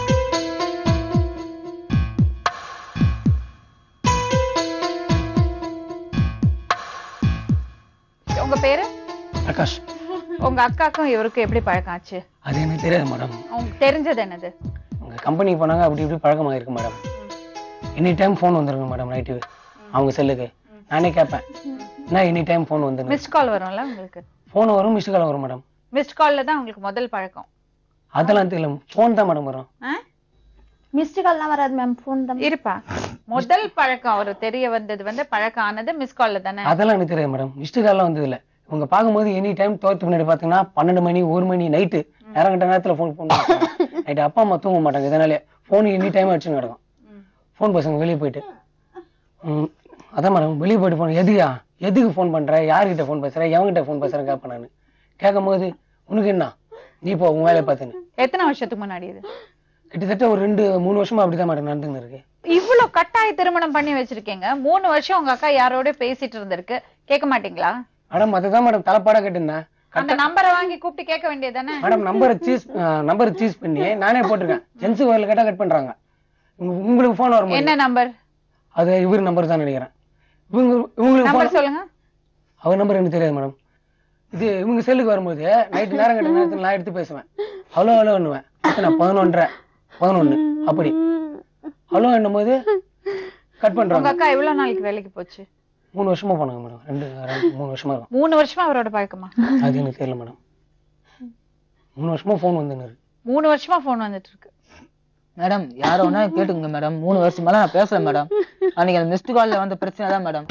உங்க பேரு பிரகாஷ் உங்க அக்காக்கும் இவருக்கும் எப்படி பழக்கம் ஆச்சு அது எனக்கு தெரியாது மேடம் உங்களுக்கு தெரிஞ்சது என்னது உங்க கம்பெனிக்கு போனாங்க அப்படி இப்படி பழக்கமாக இருக்கு மேடம் எனி டைம் ஃபோன் வந்துருங்க மேடம் நைட்டு அவங்க செல்லுக்கு நானே கேட்பேன் என்ன எனி டைம் ஃபோன் வந்துருங்க மிஸ்ட் கால் வரும்ல உங்களுக்கு ஃபோன் வரும் மிஸ்டு கால் வரும் மேடம் மிஸ்ட் கால்ல தான் உங்களுக்கு முதல் பழக்கம் அதெல்லாம் தெரியல ஃபோன் தான் மேடம் வரும் ஆ? மிஸ்டு கால்லாம் வராது மேம் ஃபோன் தான் இருப்பா முதல் பழக்கம் அவர் தெரிய வந்தது வந்து பழக்கம் ஆனது மிஸ் கால்ல தானே அதெல்லாம் எனக்கு தெரியாது மேடம் மிஸ்டு கால்லாம் வந்தது இல்ல இவங்க பார்க்கும்போது எனி டைம் தோத்து முன்னாடி பார்த்தீங்கன்னா பன்னெண்டு மணி ஒரு மணி நைட்டு நேரம் கட்ட நேரத்தில் ஃபோன் ஃபோன் நைட்டு அப்பா அம்மா தூங்க மாட்டாங்க இதனாலே ஃபோன் எனி டைம் அடிச்சு நடக்கும் ஃபோன் பசங்க வெளியே போயிட்டு ம், அதான் மேடம் வெளியே போயிட்டு போன எதுயா எதுக்கு ஃபோன் பண்ற யார்கிட்ட ஃபோன் பேசுற எவன்கிட்ட ஃபோன் பேசுறேன் கேட்பேன் நான் கேட்கும்போது உனக்கு என்ன நீ போ உன் வேலையை பார்த்துன்னு எத்தனை வருஷத்துக்கு முன்னாடி இது கிட்டத்தட்ட ஒரு ரெண்டு மூணு வருஷமா அப்படிதான் மேடம் நடந்துன்னு இருக்கு இவ்வளவு கட்டாய திருமணம் பண்ணி வச்சிருக்கீங்க மூணு வருஷம் உங்க அக்கா யாரோட பேசிட்டு இருந்திருக்கு கேட்க மாட்டீங்களா மேடம் அதுதான் மேடம் தலைப்பாடா கேட்டிருந்தேன் அந்த நம்பரை வாங்கி கூப்பிட்டு கேட்க வேண்டியதானே மேடம் நம்பரை சூஸ் நம்பரை சூஸ் பண்ணி நானே போட்டிருக்கேன் ஜென்ஸ் கோயில் கேட்டா கட் பண்றாங்க உங்க- உங்களுக்கு போன் வரும்போது என்ன நம்பர் அது இவர் நம்பர் தான் நினைக்கிறேன் இவங்க இவங்களுக்கு நம்பர் phone- சொல்லுங்க அவர் நம்பர் எனக்கு தெரியாது மேடம் இது இவங்க செல்லுக்கு வரும்போது நைட்டு நேரம் கட்ட நேரத்தில் நான் எடுத்து பேசுவேன் ஹலோ ஹலோ பண்ணுவேன் நான் பதினொன்றரை பதினொன்று அப்படி ஹலோ என்னும்போது கட் உங்க பண்றாங்க அக்கா எவ்வளவு நாளைக்கு வேலைக்கு போச்சு மூணு வருஷமா போனாங்க மேடம் ரெண்டு ரெண்டு மூணு வருஷமா இருக்கும் மூணு வருஷமா அவரோட பழக்கமா அது எனக்கு தெரியல மேடம் மூணு வருஷமா ஃபோன் வந்துன்னு மூணு வருஷமா போன் வந்துட்டு இருக்கு மேடம் யார வேணா கேட்டுங்க மேடம் மூணு வருஷமாலாம் நான் பேசல மேடம் அன்னைக்கு அந்த மிஸ்டு கால்ல வந்த பிரச்சனை தான் மேடம்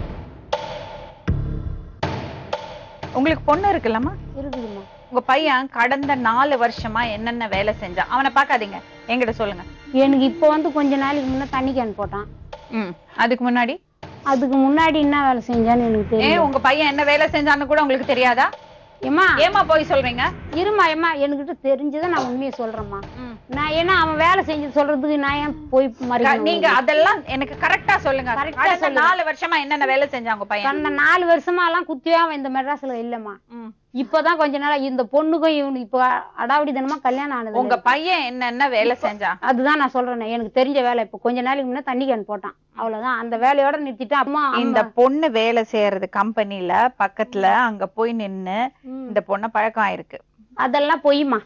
உங்களுக்கு பொண்ணு இருக்குல்லம்மா இருக்குதும்மா உங்க பையன் கடந்த நாலு வருஷமா என்னென்ன வேலை செஞ்சான் அவனை பார்க்காதீங்க என்கிட்ட சொல்லுங்க எனக்கு இப்போ வந்து கொஞ்ச நாளைக்கு முன்ன தண்ணி கேன் போட்டான் ம் அதுக்கு முன்னாடி அதுக்கு முன்னாடி என்ன வேலை செஞ்சான்னு எனக்கு ஏன் தெரியும் உங்க பையன் என்ன வேலை செஞ்சான்னு கூட உங்களுக்கு தெரியாதா ஏம்மா ஏமா போய் சொல்றீங்க இருமா ஏம்மா என்கிட்ட தெரிஞ்சதை நான் உண்மையை சொல்றேம்மா ம். நான் ஏன்னா அவன் வேலை செஞ்சு சொல்றதுக்கு நான் ஏன் போய் க- மறிக்கணும் நீங்க அதெல்லாம் எனக்கு கரெக்டா சொல்லுங்க Correct ஆ கடந்த சொல்லுங்க. நாலு வருஷமா என்னென்ன வேலை செஞ்சான் உங்க பையன் கடந்த நாலு வருஷமா எல்லாம் குத்தியே அவன் இந்த மெட்ராஸ்ல இல்லம்மா ம். இப்பதான் கொஞ்ச நாளா இந்த பொண்ணுக்கும் இவனுக்கு இப்போ அடாவடி தினமா கல்யாணம் ஆனது உங்க பையன் என்னென்ன வேலை செஞ்சான் அதுதான் நான் சொல்றேன் எனக்கு தெரிஞ்ச வேலை இப்போ கொஞ்ச நாளைக்கு முன்ன தண்ணி கேன் போட்டான் அவ்வளவுதான் அந்த வேலையோட நிறுத்திட்டு அம்மா இந்த பொண்ணு வேலை செய்யறது கம்பெனில பக்கத்துல அங்க போய் நின்னு இந்த பொண்ண பழக்கம் ஆயிருக்கு அதெல்லாம் பொய்மா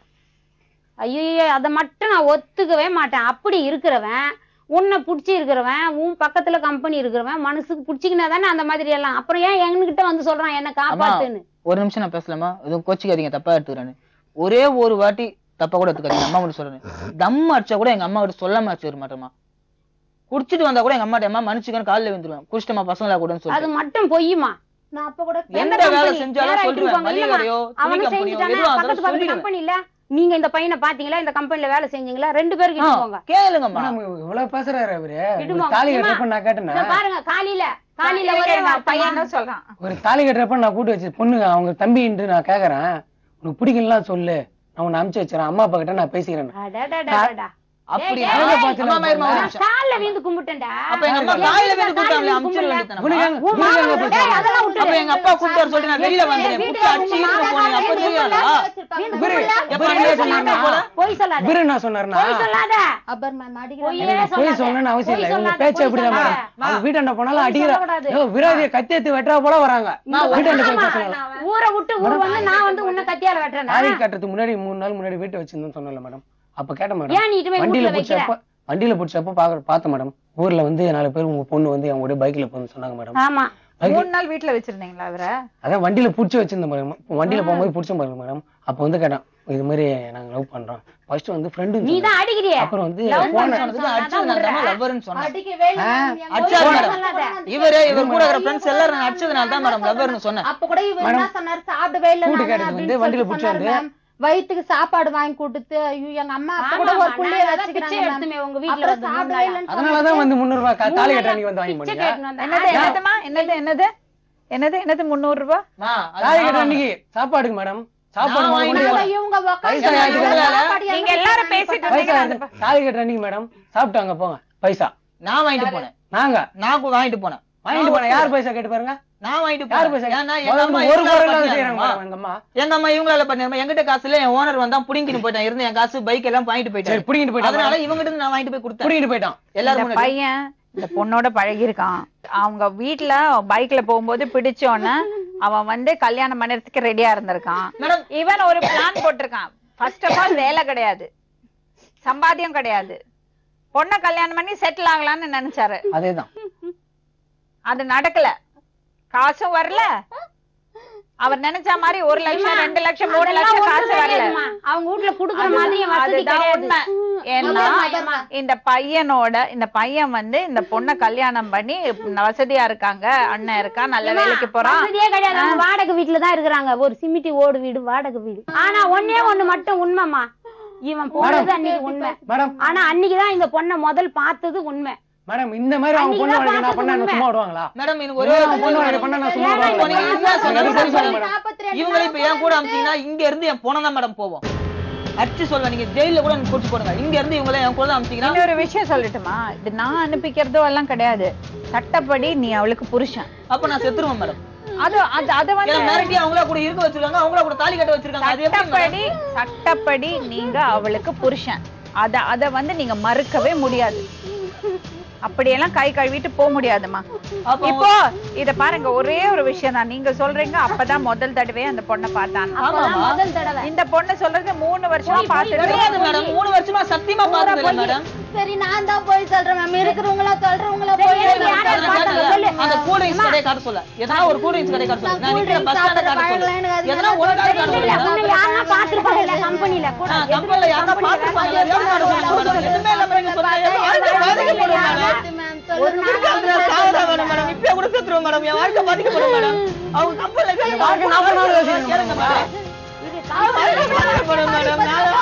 ஐயோ அதை மட்டும் நான் ஒத்துக்கவே மாட்டேன் அப்படி இருக்கிறவன் உன்னை புடிச்சு இருக்கிறவன் உன் பக்கத்துல கம்பெனி இருக்கிறவன் மனசுக்கு புடிச்சிக்கினா தானே அந்த மாதிரி எல்லாம் அப்புறம் ஏன் எங்ககிட்ட வந்து சொல்றான் என்ன காப்பாத்துன்னு ஒரு நிமிஷம் நான் பேசலாமா எதுவும் கோச்சிக்காதீங்க தப்பா எடுத்துக்கிறேன்னு ஒரே ஒரு வாட்டி தப்பா கூட எடுத்துக்காதீங்க அம்மா மட்டும் சொல்றேன் தம் அடிச்சா கூட எங்க அம்மா கிட்ட சொல்லாம அடிச்சு வர மாட்டேமா குடிச்சிட்டு வந்தா கூட எங்க அம்மா அம்மா மன்னிச்சுக்கன்னு காலில் விழுந்துருவேன் குடிச்சிட்டமா பசங்களா கூடன்னு அது சொல்லிட்டு மட்டும் பொய்யுமா நான் அப்ப கூட எந்த வேலை செஞ்சாலும் சொல்லிடுவேன் மளிகை கடையோ துணி அவனும் கம்பெனியோ செஞ்சுட்டானே எதுவா பக்கத்து இருந்தாலும் பக்கத்து சொல்லிடுவேன் கம்பெனில நீங்க இந்த பையனை பாத்தீங்களா இந்த கம்பெனில வேலை செஞ்சீங்களா ரெண்டு பேரும் கிட்ட போங்க கேளுங்கம்மா மேடம் இவ்வளவு பேசுறாரு அவரு விடுமா, ஒரு தாலி விடுமா. கட்டுறப்ப நான் கேட்டேன்னா இங்க பாருங்க காலையில காலையில ஒரே பையன் பையன் என்ன சொல்றான் ஒரு தாலி கட்டுறப்ப நான் கூட்டு வச்சு பொண்ணு அவங்க தம்பின்ட்டு நான் கேக்குறேன் உனக்கு பிடிக்கலாம் சொல்லு நான் உன்னை அனுப்பிச்சு வச்சிடறேன் அம்மா அப்பா கிட்ட நான் பேசிக்கிறேன் அப்படி ஏய், அவங்க ஏய், பார்த்து அம்மா மயிருமா ஒரு நான் நிமிஷம். கால்ல விழுந்து கும்பிட்டேன்டா அப்ப எங்க அம்மா என் காலையில வீட்டுல வேணும் கூப்பிட்டாங்களே காலையில அமுச்சிட கும்பிடல. வேண்டியதானே உனக்கு எங்க- உன் உனக்கு எங்க மாமனார் போச்சு? டேய், அதெல்லாம் விட்டுரு. அப்ப எங்க அப்பா கூப்பிட்டாரு சொல்லிட்டு நான் வெளியில வந்துட்டேன் வீட்டுல புடிச்சு அடிச்சு உங்க இழுத்து போனீங்க அப்ப மாமனார் தெரியாதா வீட்டுல இவரு- உள்ள- இவரு பொய் என்ன சொல்லாத. சொன்னாருன்னா, பொய் சொல்லாத இவரு என்ன சொன்னாருன்னா பொய் சொல்லாத அபர்மா அடிக்கிற பொய்யே எனக்கு பொய் சொல்லாத. சொல்லணும்னு அவசியம் இல்லை பொய் இவங்க சொல்லாத, பேச்சு பொய் அப்படிதான் சொல்லாத. மேடம் அவங்க வீட்டாண்ட போனாலும் பொய் அடிக்கிற சொல்லக்கூடாது. ஐயோ, விரோதியை கத்தி எடுத்து வெட்டுறா போல வராங்க வீட்டாண்ட போய் பேசலாம் ஊரை விட்டு ஊர் வந்து நான் வந்து உன்னை கத்தியால வெட்டுறேன் தாலி கட்டுறதுக்கு முன்னாடி மூணு நாள் முன்னாடி வீட்டை வச்சிருந்தேன்னு சொன்னல மேடம் அப்ப கேட்டேன் மேடம் ஏன் நீ இட்டுமே வண்டியில வீட்டுல வைக்கிற பிடிச்சப்ப வண்டியில பிடிச்சப்ப பாக்க பார்த்தேன் மேடம் ஊர்ல வந்து நாலு பேர் உங்க பொண்ணு வந்து அவங்க கூட பைக்ல போகணும்னு சொன்னாங்க மேடம் ஆமா மூணு நாள் வீட்டுல வச்சிருந்தீங்களா அவரை அதான் வண்டியில புடிச்சு வச்சிருந்தேன் மேடம் வண்டியில போகும்போது புடிச்ச பாருங்க மேடம் அப்ப வந்து கேட்டேன் இது மாதிரி நாங்க லவ் பண்றோம் ஃபர்ஸ்ட் வந்து ஃப்ரெண்டு நீ தான் அடிக்கிறியே அப்புறம் வந்து Love போன பண்றேன்னு சொன்னதுக்கு சொன்னா அடிச்சது தான் நான் விடுற. லவ்வர்னு சொன்னேன் அடிக்கவே இல்லை ஆ, மேம். என் அடிச்சாரு பொய் மேடம். சொல்லாத. இவரே இவர் கூட இருக்கிற ஃப்ரெண்ட்ஸ் எல்லாரும் நான் அடிச்சதுனால தான் மேடம் லவ்வர்னு சொன்னேன் அப்ப கூட இவர் என்ன சொன்னாரு சாப்பிடவே இல்லை கூட்டு நானு கேட்டது அப்படின்னு வந்து வண்டியில சொல்லிட்டு பிடிச்சு சொன்னாரு வந்து- மேம். வயித்துக்கு சாப்பாடு வாங்கி கொடுத்து ஐயோ எங்க அம்மா அப்ப கூட ஆமாம்மா, ஒரு புள்ளைய நாங்க தான் பிச்சை வச்சுக்கிறாங்க மேம். எடுத்துமே உங்க வீட்டுல அப்புறம் வந்து சாப்பிடவே மூணு நாளா. இல்லைன்னு அதனாலதான் வந்து முந்நூறு ரூபாய் கா- தாலி மூணு கட்டுற நாளா அன்னைக்கு வந்து வாங்கி பிச்சை போனீங்க கேட்டுன்னு வந்தேன். என்னது என்னதுமா என்னது என்னது என்னது என்னது முந்நூறு ரூபாய் மா, அது தாலி நான் கட்டுற வாங்கினேன். அன்னைக்கு சாப்பாடுக்கு மேடம் சாப்பாடு நான் முதல்ல கொண்டு அதனால வா. இவங்க உக்காந்து பைசா நான் யாருக்கு சாப்பாடு நீங்க எல்லாம் எல்லாரும் வாங்கி பேசிட்டு போட்டாங்க. பைசா இருந்தீங்க எடுத்து- தாலி கட்டுற அன்னைக்கு மேடம் சாப்பிட்டாங்க போங்க பைசா நான் வாங்கிட்டு போனேன் நாங்க நான் கு- வாங்கிட்டு போனேன் வாங்கிட்டு போனேன் யார் பைசா கேட்டு பாருங்க நான் வாங்கிட்டு யார் போனேன் பைசா ஏன்னா எங்க முதல்ல அம்மா ஒரு இவங்களால குறையில்லாத பண்ணியாருமா? செய்யறாங்க மேடம் எங்க அம்மா எங்க அம்மா இவங்களால பண்ணிருமா எங்கிட்ட காசு இல்ல என் ஓனர் வந்தா புடிங்கிட்டு போயிட்டான் இருந்து என் காசு பைக் எல்லாம் வாங்கிட்டு சரி போயிட்டாரு புடிங்கிட்டு போயிட்டான் அதனால மேடம். இவங்கிட்ட இருந்து நான் வாங்கிட்டு போய் கொடுத்தேன் புடிங்கிட்டு போயிட்டான் எல்லாரும் இந்த முன்னாடி. பையன் இந்த பொண்ணோட பழகிருக்கான் அவங்க வீட்ல பைக்ல போகும்போது பிடிச்சோன்னு அவன் வந்து கல்யாணம் பண்ணறதுக்கு ரெடியா இருந்திருக்கான் மேடம் இவன் ஒரு பிளான் போட்டிருக்கான் ஃபர்ஸ்ட் ஆஃப் ஆல் வேலை கிடையாது சம்பாத்தியம் கிடையாது பொண்ணை கல்யாணம் பண்ணி செட்டில் ஆகலாம்னு நினைச்சாரு அதேதான் அது நடக்கல காசும் வரல அவர் நினைச்ச மாதிரி ஒரு லட்சம் ரெண்டு லட்சம் மூணு அதெல்லாம் லட்சம் ஒண்ணும் காசு வரல கிடையாதும்மா. அவங்க வீட்டுல குடுக்குற மாதிரி வசதி அதுதான் கிடையாது உண்மை ஏன்னா ஆமா. இந்த பையனோட இந்த பையன் வந்து இந்த பொண்ணை கல்யாணம் பண்ணி வசதியா இருக்காங்க அண்ணன் இருக்கா நல்ல வேலைக்கு போறான் வசதியே கிடையாது அவங்க வாடகை வீட்டுல தான் இருக்கிறாங்க ஒரு சிமிட்டி ஓடு வீடு வாடகை வீடு ஆனா ஒண்ணே ஒண்ணு மட்டும் உண்மைமா இவன் போனது அன்னைக்கு உண்மை மேடம் ஆனா அன்னைக்குதான் இந்த பொண்ணை முதல் பார்த்தது உண்மை மேடம் இந்த மாதிரி அவங்க பொண்ணு அன்னைக்கு வரைக்கும் நான் பண்ணா என்ன தான் சும்மா விடுவாங்களா மேடம் எனக்கு ஒரே ஒரு பொண்ணு வரைக்கும் பண்ணா நான் சும்மா இப்போ நீங்க விடுவாங்களா என்ன சொன்னீங்க? எனக்கு தெரிஞ்சு சொல்லுங்க மேடம். நாற்பத்தி ரெண்டு இவங்களை இப்ப என் கூட அமிச்சீங்கன்னா இங்க இருந்து என் போன தான் மேடம் போவோம் அடிச்சு சொல்லுவேன் நீங்க ஜெயில கூட எனக்கு கூட்டு போடுங்க இங்க இருந்து இவங்களை என் கூட அமிச்சீங்கன்னா இன்னொரு விஷயம் சொல்லட்டுமா இது நான் அனுப்பிக்கிறதோ எல்லாம் கிடையாது சட்டப்படி நீ அவளுக்கு புருஷன் அப்ப நான் செத்துருவேன் மேடம் அது அது அதை வந்து ஏன்னா மிரட்டி அவங்களா கூட இருக்க வச்சிருக்காங்க அவங்களா கூட தாலி கட்ட வச்சிருக்காங்க அது எப்படி madam? சட்டப்படி சட்டப்படி நீங்க அவளுக்கு புருஷன் அத அத வந்து நீங்க மறுக்கவே முடியாது அப்படியெல்லாம் கை கழுவிட்டு போக முடியாதுமா அப்போ இப்போ இத பாருங்க ஒரே ஒரு விஷயம் தான் நீங்க சொல்றீங்க அப்பதான் முதல் தடவை அந்த பொண்ணை பார்த்தான் அப்பதான் முதல் தடவை இந்த பொண்ணு சொல்றது மூணு வருஷமா கிடையாது பாத்துட்டு மேடம் மூணு வருஷமா சத்தியமா பார்த்தது இல்ல மேடம் சரி நான் தான் போய் சொல்றேன் மேம் இருக்கிறவங்கள சொல்றவங்கள போய் அந்த கூல் ட்ரிங்க்ஸ் கடை காட்ட சொல்ல எதனா ஒரு கூல் ட்ரிங்க்ஸ் கடை காட்ட சொல்ல நான் நிக்கிற பஸ் ஸ்டாண்ட காட்ட சொல்ல எதனா ஒரு கடை காட்ட சொல்ல யாரா பாத்துருப்பாங்க கம்பெனில கூட கம்பெனில யாரா பாத்துப்பாங்க எவ்வளவு நடக்கும் மேடம் எதுவுமே இல்ல மேடம் நீங்க சொல்லுங்க என் வாழ்க்கை பாதிக்கப்படும் மேடம் ஒரு நாள் சாவதா வேணும் மேடம் இப்பயே கூட செத்துருவோம் மேடம் என் வாழ்க்கை பாதிக்கப்படும் மேடம் அவங்க கம்பெனில கேளுங்க வாழ்க்கை நாற்பது நாள் யோசிக்கணும் கேளுங்க மேடம் பாதிக்கப்படும் மேடம்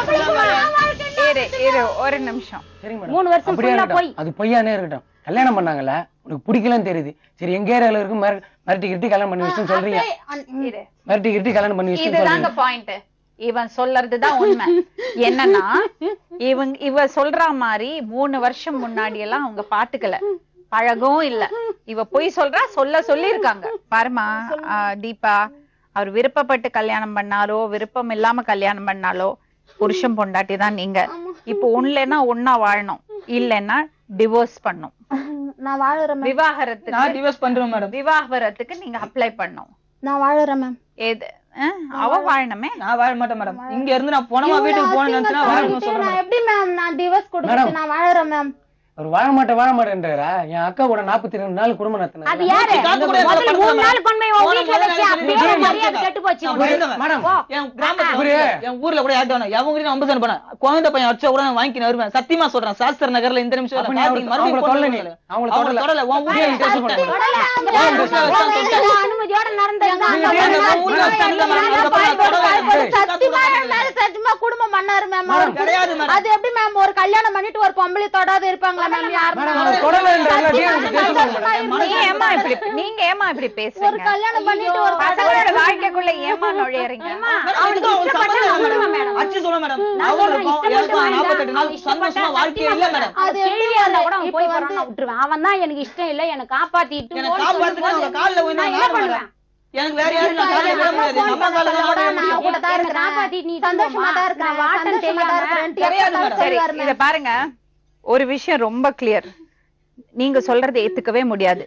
மேடம் இரு இரு ஒரு நிமிஷம் சரிங்க மேடம் மூணு வருஷம் அப்படியே full ஆ இருக்கட்டும். அது பொய்யானே இருக்கட்டும் கல்யாணம் பண்ணாங்கல்ல உனக்கு பிடிக்கலன்னு தெரியுது சரி எங்க ஏரியால இருக்கு மிர- மிரட்டி கிரட்டி கல்யாணம் பண்ணி வச்சுன்னு சொல்றீங்க இரு மிரட்டி கிரட்டி கல்யாணம் பண்ணி வச்சுன்னு இதுதாங்க சொல்றீங்க பாயிண்ட் இவன் சொல்றதுதான் உண்மை என்னன்னா இவங்க இவ சொல்ற மாதிரி மூணு வருஷம் முன்னாடி எல்லாம் அவங்க பாத்துக்கல பழகவும் இல்ல இவ போய் சொல்றா சொல்ல சொல்லியிருக்காங்க பாருமா ஆ, தீபா அவர் விருப்பப்பட்டு கல்யாணம் பண்ணாலோ விருப்பம் இல்லாம கல்யாணம் பண்ணாலோ புருஷன் பொண்டாட்டி தான் நீங்க இப்போ ஒண்ணுலன்னா ஒன்னா வாழணும் இல்லைன்னா டிவோர்ஸ் பண்ணும் நான் வாழுறேன் மேம் நான் விவாகரத்துக்கு டிவோர்ஸ் பண்றேன் மேடம் விவாகரத்துக்கு நீங்க அப்ளை பண்ணும் நான் வாழுறேன் மேம் எது ஆ, அவ வாழணுமே நான் வாழ மாட்டேன் மேடம் இங்க இருந்து நான் போனமா வீட்டுக்கு போனேன்னு நினைச்சுனா வாழணும்னு சொல்றேன் நான் எப்படி மேம் நான் டிவோர்ஸ் கொடுத்துட்டு மேடம். நான் வாழுறேன் மேம் அவர் வாழ மாட்டேன் வாழ மாட்டேன்றாரா என் அக்கா கூட நாற்பத்தி ரெண்டு நாள் குடும்பம் அது நடத்தினாரு யாரு காத்து கூட முதல்ல எங்களை மூணு படுத்தல நாள் கொண்டு போய் உன் போன வீட்டுல முதல்ல வச்சு நான் அப்படியே சொல்லி மரியாதை கெட்டு போச்சு நான் உனக்கு. போயிருந்தேன். மேடம் என் கிராமத்துல இவரு- வந்து, என் ஊர்ல கூட யார்ட்ட வேணாம் எவங்க கிட்ட ஐம்பது சென்ட் பண்ணேன் குழந்தை பையன் வச்சா கூட நான் வாங்கி வருவேன் சத்தியமா சொல்றேன் சாஸ்திர நகர்ல இந்த நிமிஷம் அப்ப இல்ல. நீ கார்த்திக் அவங்கள மறுபடியும் தொடல நீ போட்டு அவங்கள அவங்கள தொடல தொடல உன் ஊர்ல ஏன் பேச பேச மாட்டேன் மாட்டேன் ஏன் பேசல, உங்க வச்சான், வீட்டுல அனுமதியோட நடந்ததுன்னா எங்க அந்த வீட்டுல மாதிரி ஊர்ல வச்சான்ல மேடம், அதுக்கப்புறம் நான் தொடல. சத்தியமா என் மேல சத்தியமா குடும்பம் பண்ணாரு மேம் அவர் கிடையாது மேடம். அது எப்படி மேம் ஒரு கல்யாணம் பண்ணிட்டு ஒரு பொம்பளை தொடாத இருப்பாங்களா மேம் யாரு மேடம் அவர் தொடலன்றாங்க பேசுவாங்க மேடம் நீ ஏமா இப்படி நீங்க ஏமா இப்படி ஒரு பேசுறீங்க கல்யாணம் பண்ணிட்டு ஒரு பசங்களோட வாழ்க்கைக்குள்ள ஏமா நுழையறீங்க மேடம், இதுக்கும் அவங்களுக்கு சம்மந்தம் இல்லை மேடம். அடிச்சு சொல்ல மேடம். அவங்களுக்கும் எனக்கும் 48 நாள் சந்தோஷமா வாழ்க்கையே இல்ல மேடம். அது எப்படி கேள்வியா இருந்தா கூட அவன் இப்ப போய் வந்து- போறான்னு விட்டுருவேன் அவன் தான் எனக்கு இஷ்டம் இல்ல எனக்கு காப்பாத்திட்டு எனக்கு போன்னு காப்பாத்துக்கு அவங்க சொல்லும்போது கால்ல விழுந்தா நான் நான் என்ன ஆட பண்ணுவேன் மாட்டேன். எனக்கு வேற யாரும் நான் காலையில விட முடியாது எங்க அம்மா காலையில தான் ஆட முடியும் நான் கூட தான் எனக்கு இருக்கிறேன். காப்பாத்திட்டு நீ சந்தோஷமா தான் இருக்கிறேன். நான் வாட்டம் சந்தோஷமா தான் தெரியாம இருக்கிறேன். கிடையாது எப்ப மேடம். சரி சொல்லுவாரு இத மேம். பாருங்க ஒரு விஷயம் ரொம்ப கிளியர் நீங்க சொல்றதை ஏத்துக்கவே முடியாது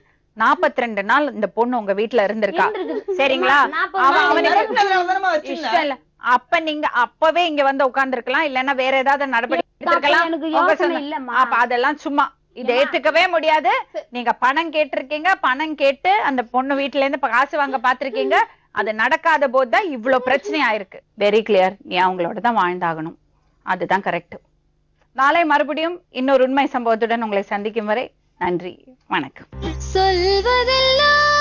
42 நாள் இந்த பொண்ணு உங்க வீட்ல இருந்திருக்கா சரிங்களா நாற்பது அவன் நாள் அவனுக்கு மிரட்டுனதுனால தானம்மா வச்சிருந்தேன். இஷ்டம் இல்ல அப்ப நீங்க அப்பவே இங்க வந்து உட்கார்ந்திருக்கலாம் இல்லன்னா வேற ஏதாவது நடவடிக்கை எடுத்திருக்கலாம் எனக்கு உங்க யோசனை சொந்த- இல்லம்மா. அப்ப அதெல்லாம் சும்மா இதை ஏத்துக்கவே முடியாது நீங்க பணம் கேட்டிருக்கீங்க பணம் கேட்டு அந்த பொண்ணு வீட்ல இருந்து இப்ப காசு வாங்க பாத்திருக்கீங்க அது நடக்காத போதுதான் இவ்வளவு பிரச்சனை ஆயிருக்கு வெரி கிளியர் நீ அவங்களோட தான் வாழ்ந்தாகணும் அதுதான் கரெக்ட் நாளை மறுபடியும் இன்னொரு உண்மை சம்பவத்துடன் உங்களை சந்திக்கும் வரை நன்றி வணக்கம் சொல்வதெல்லாம்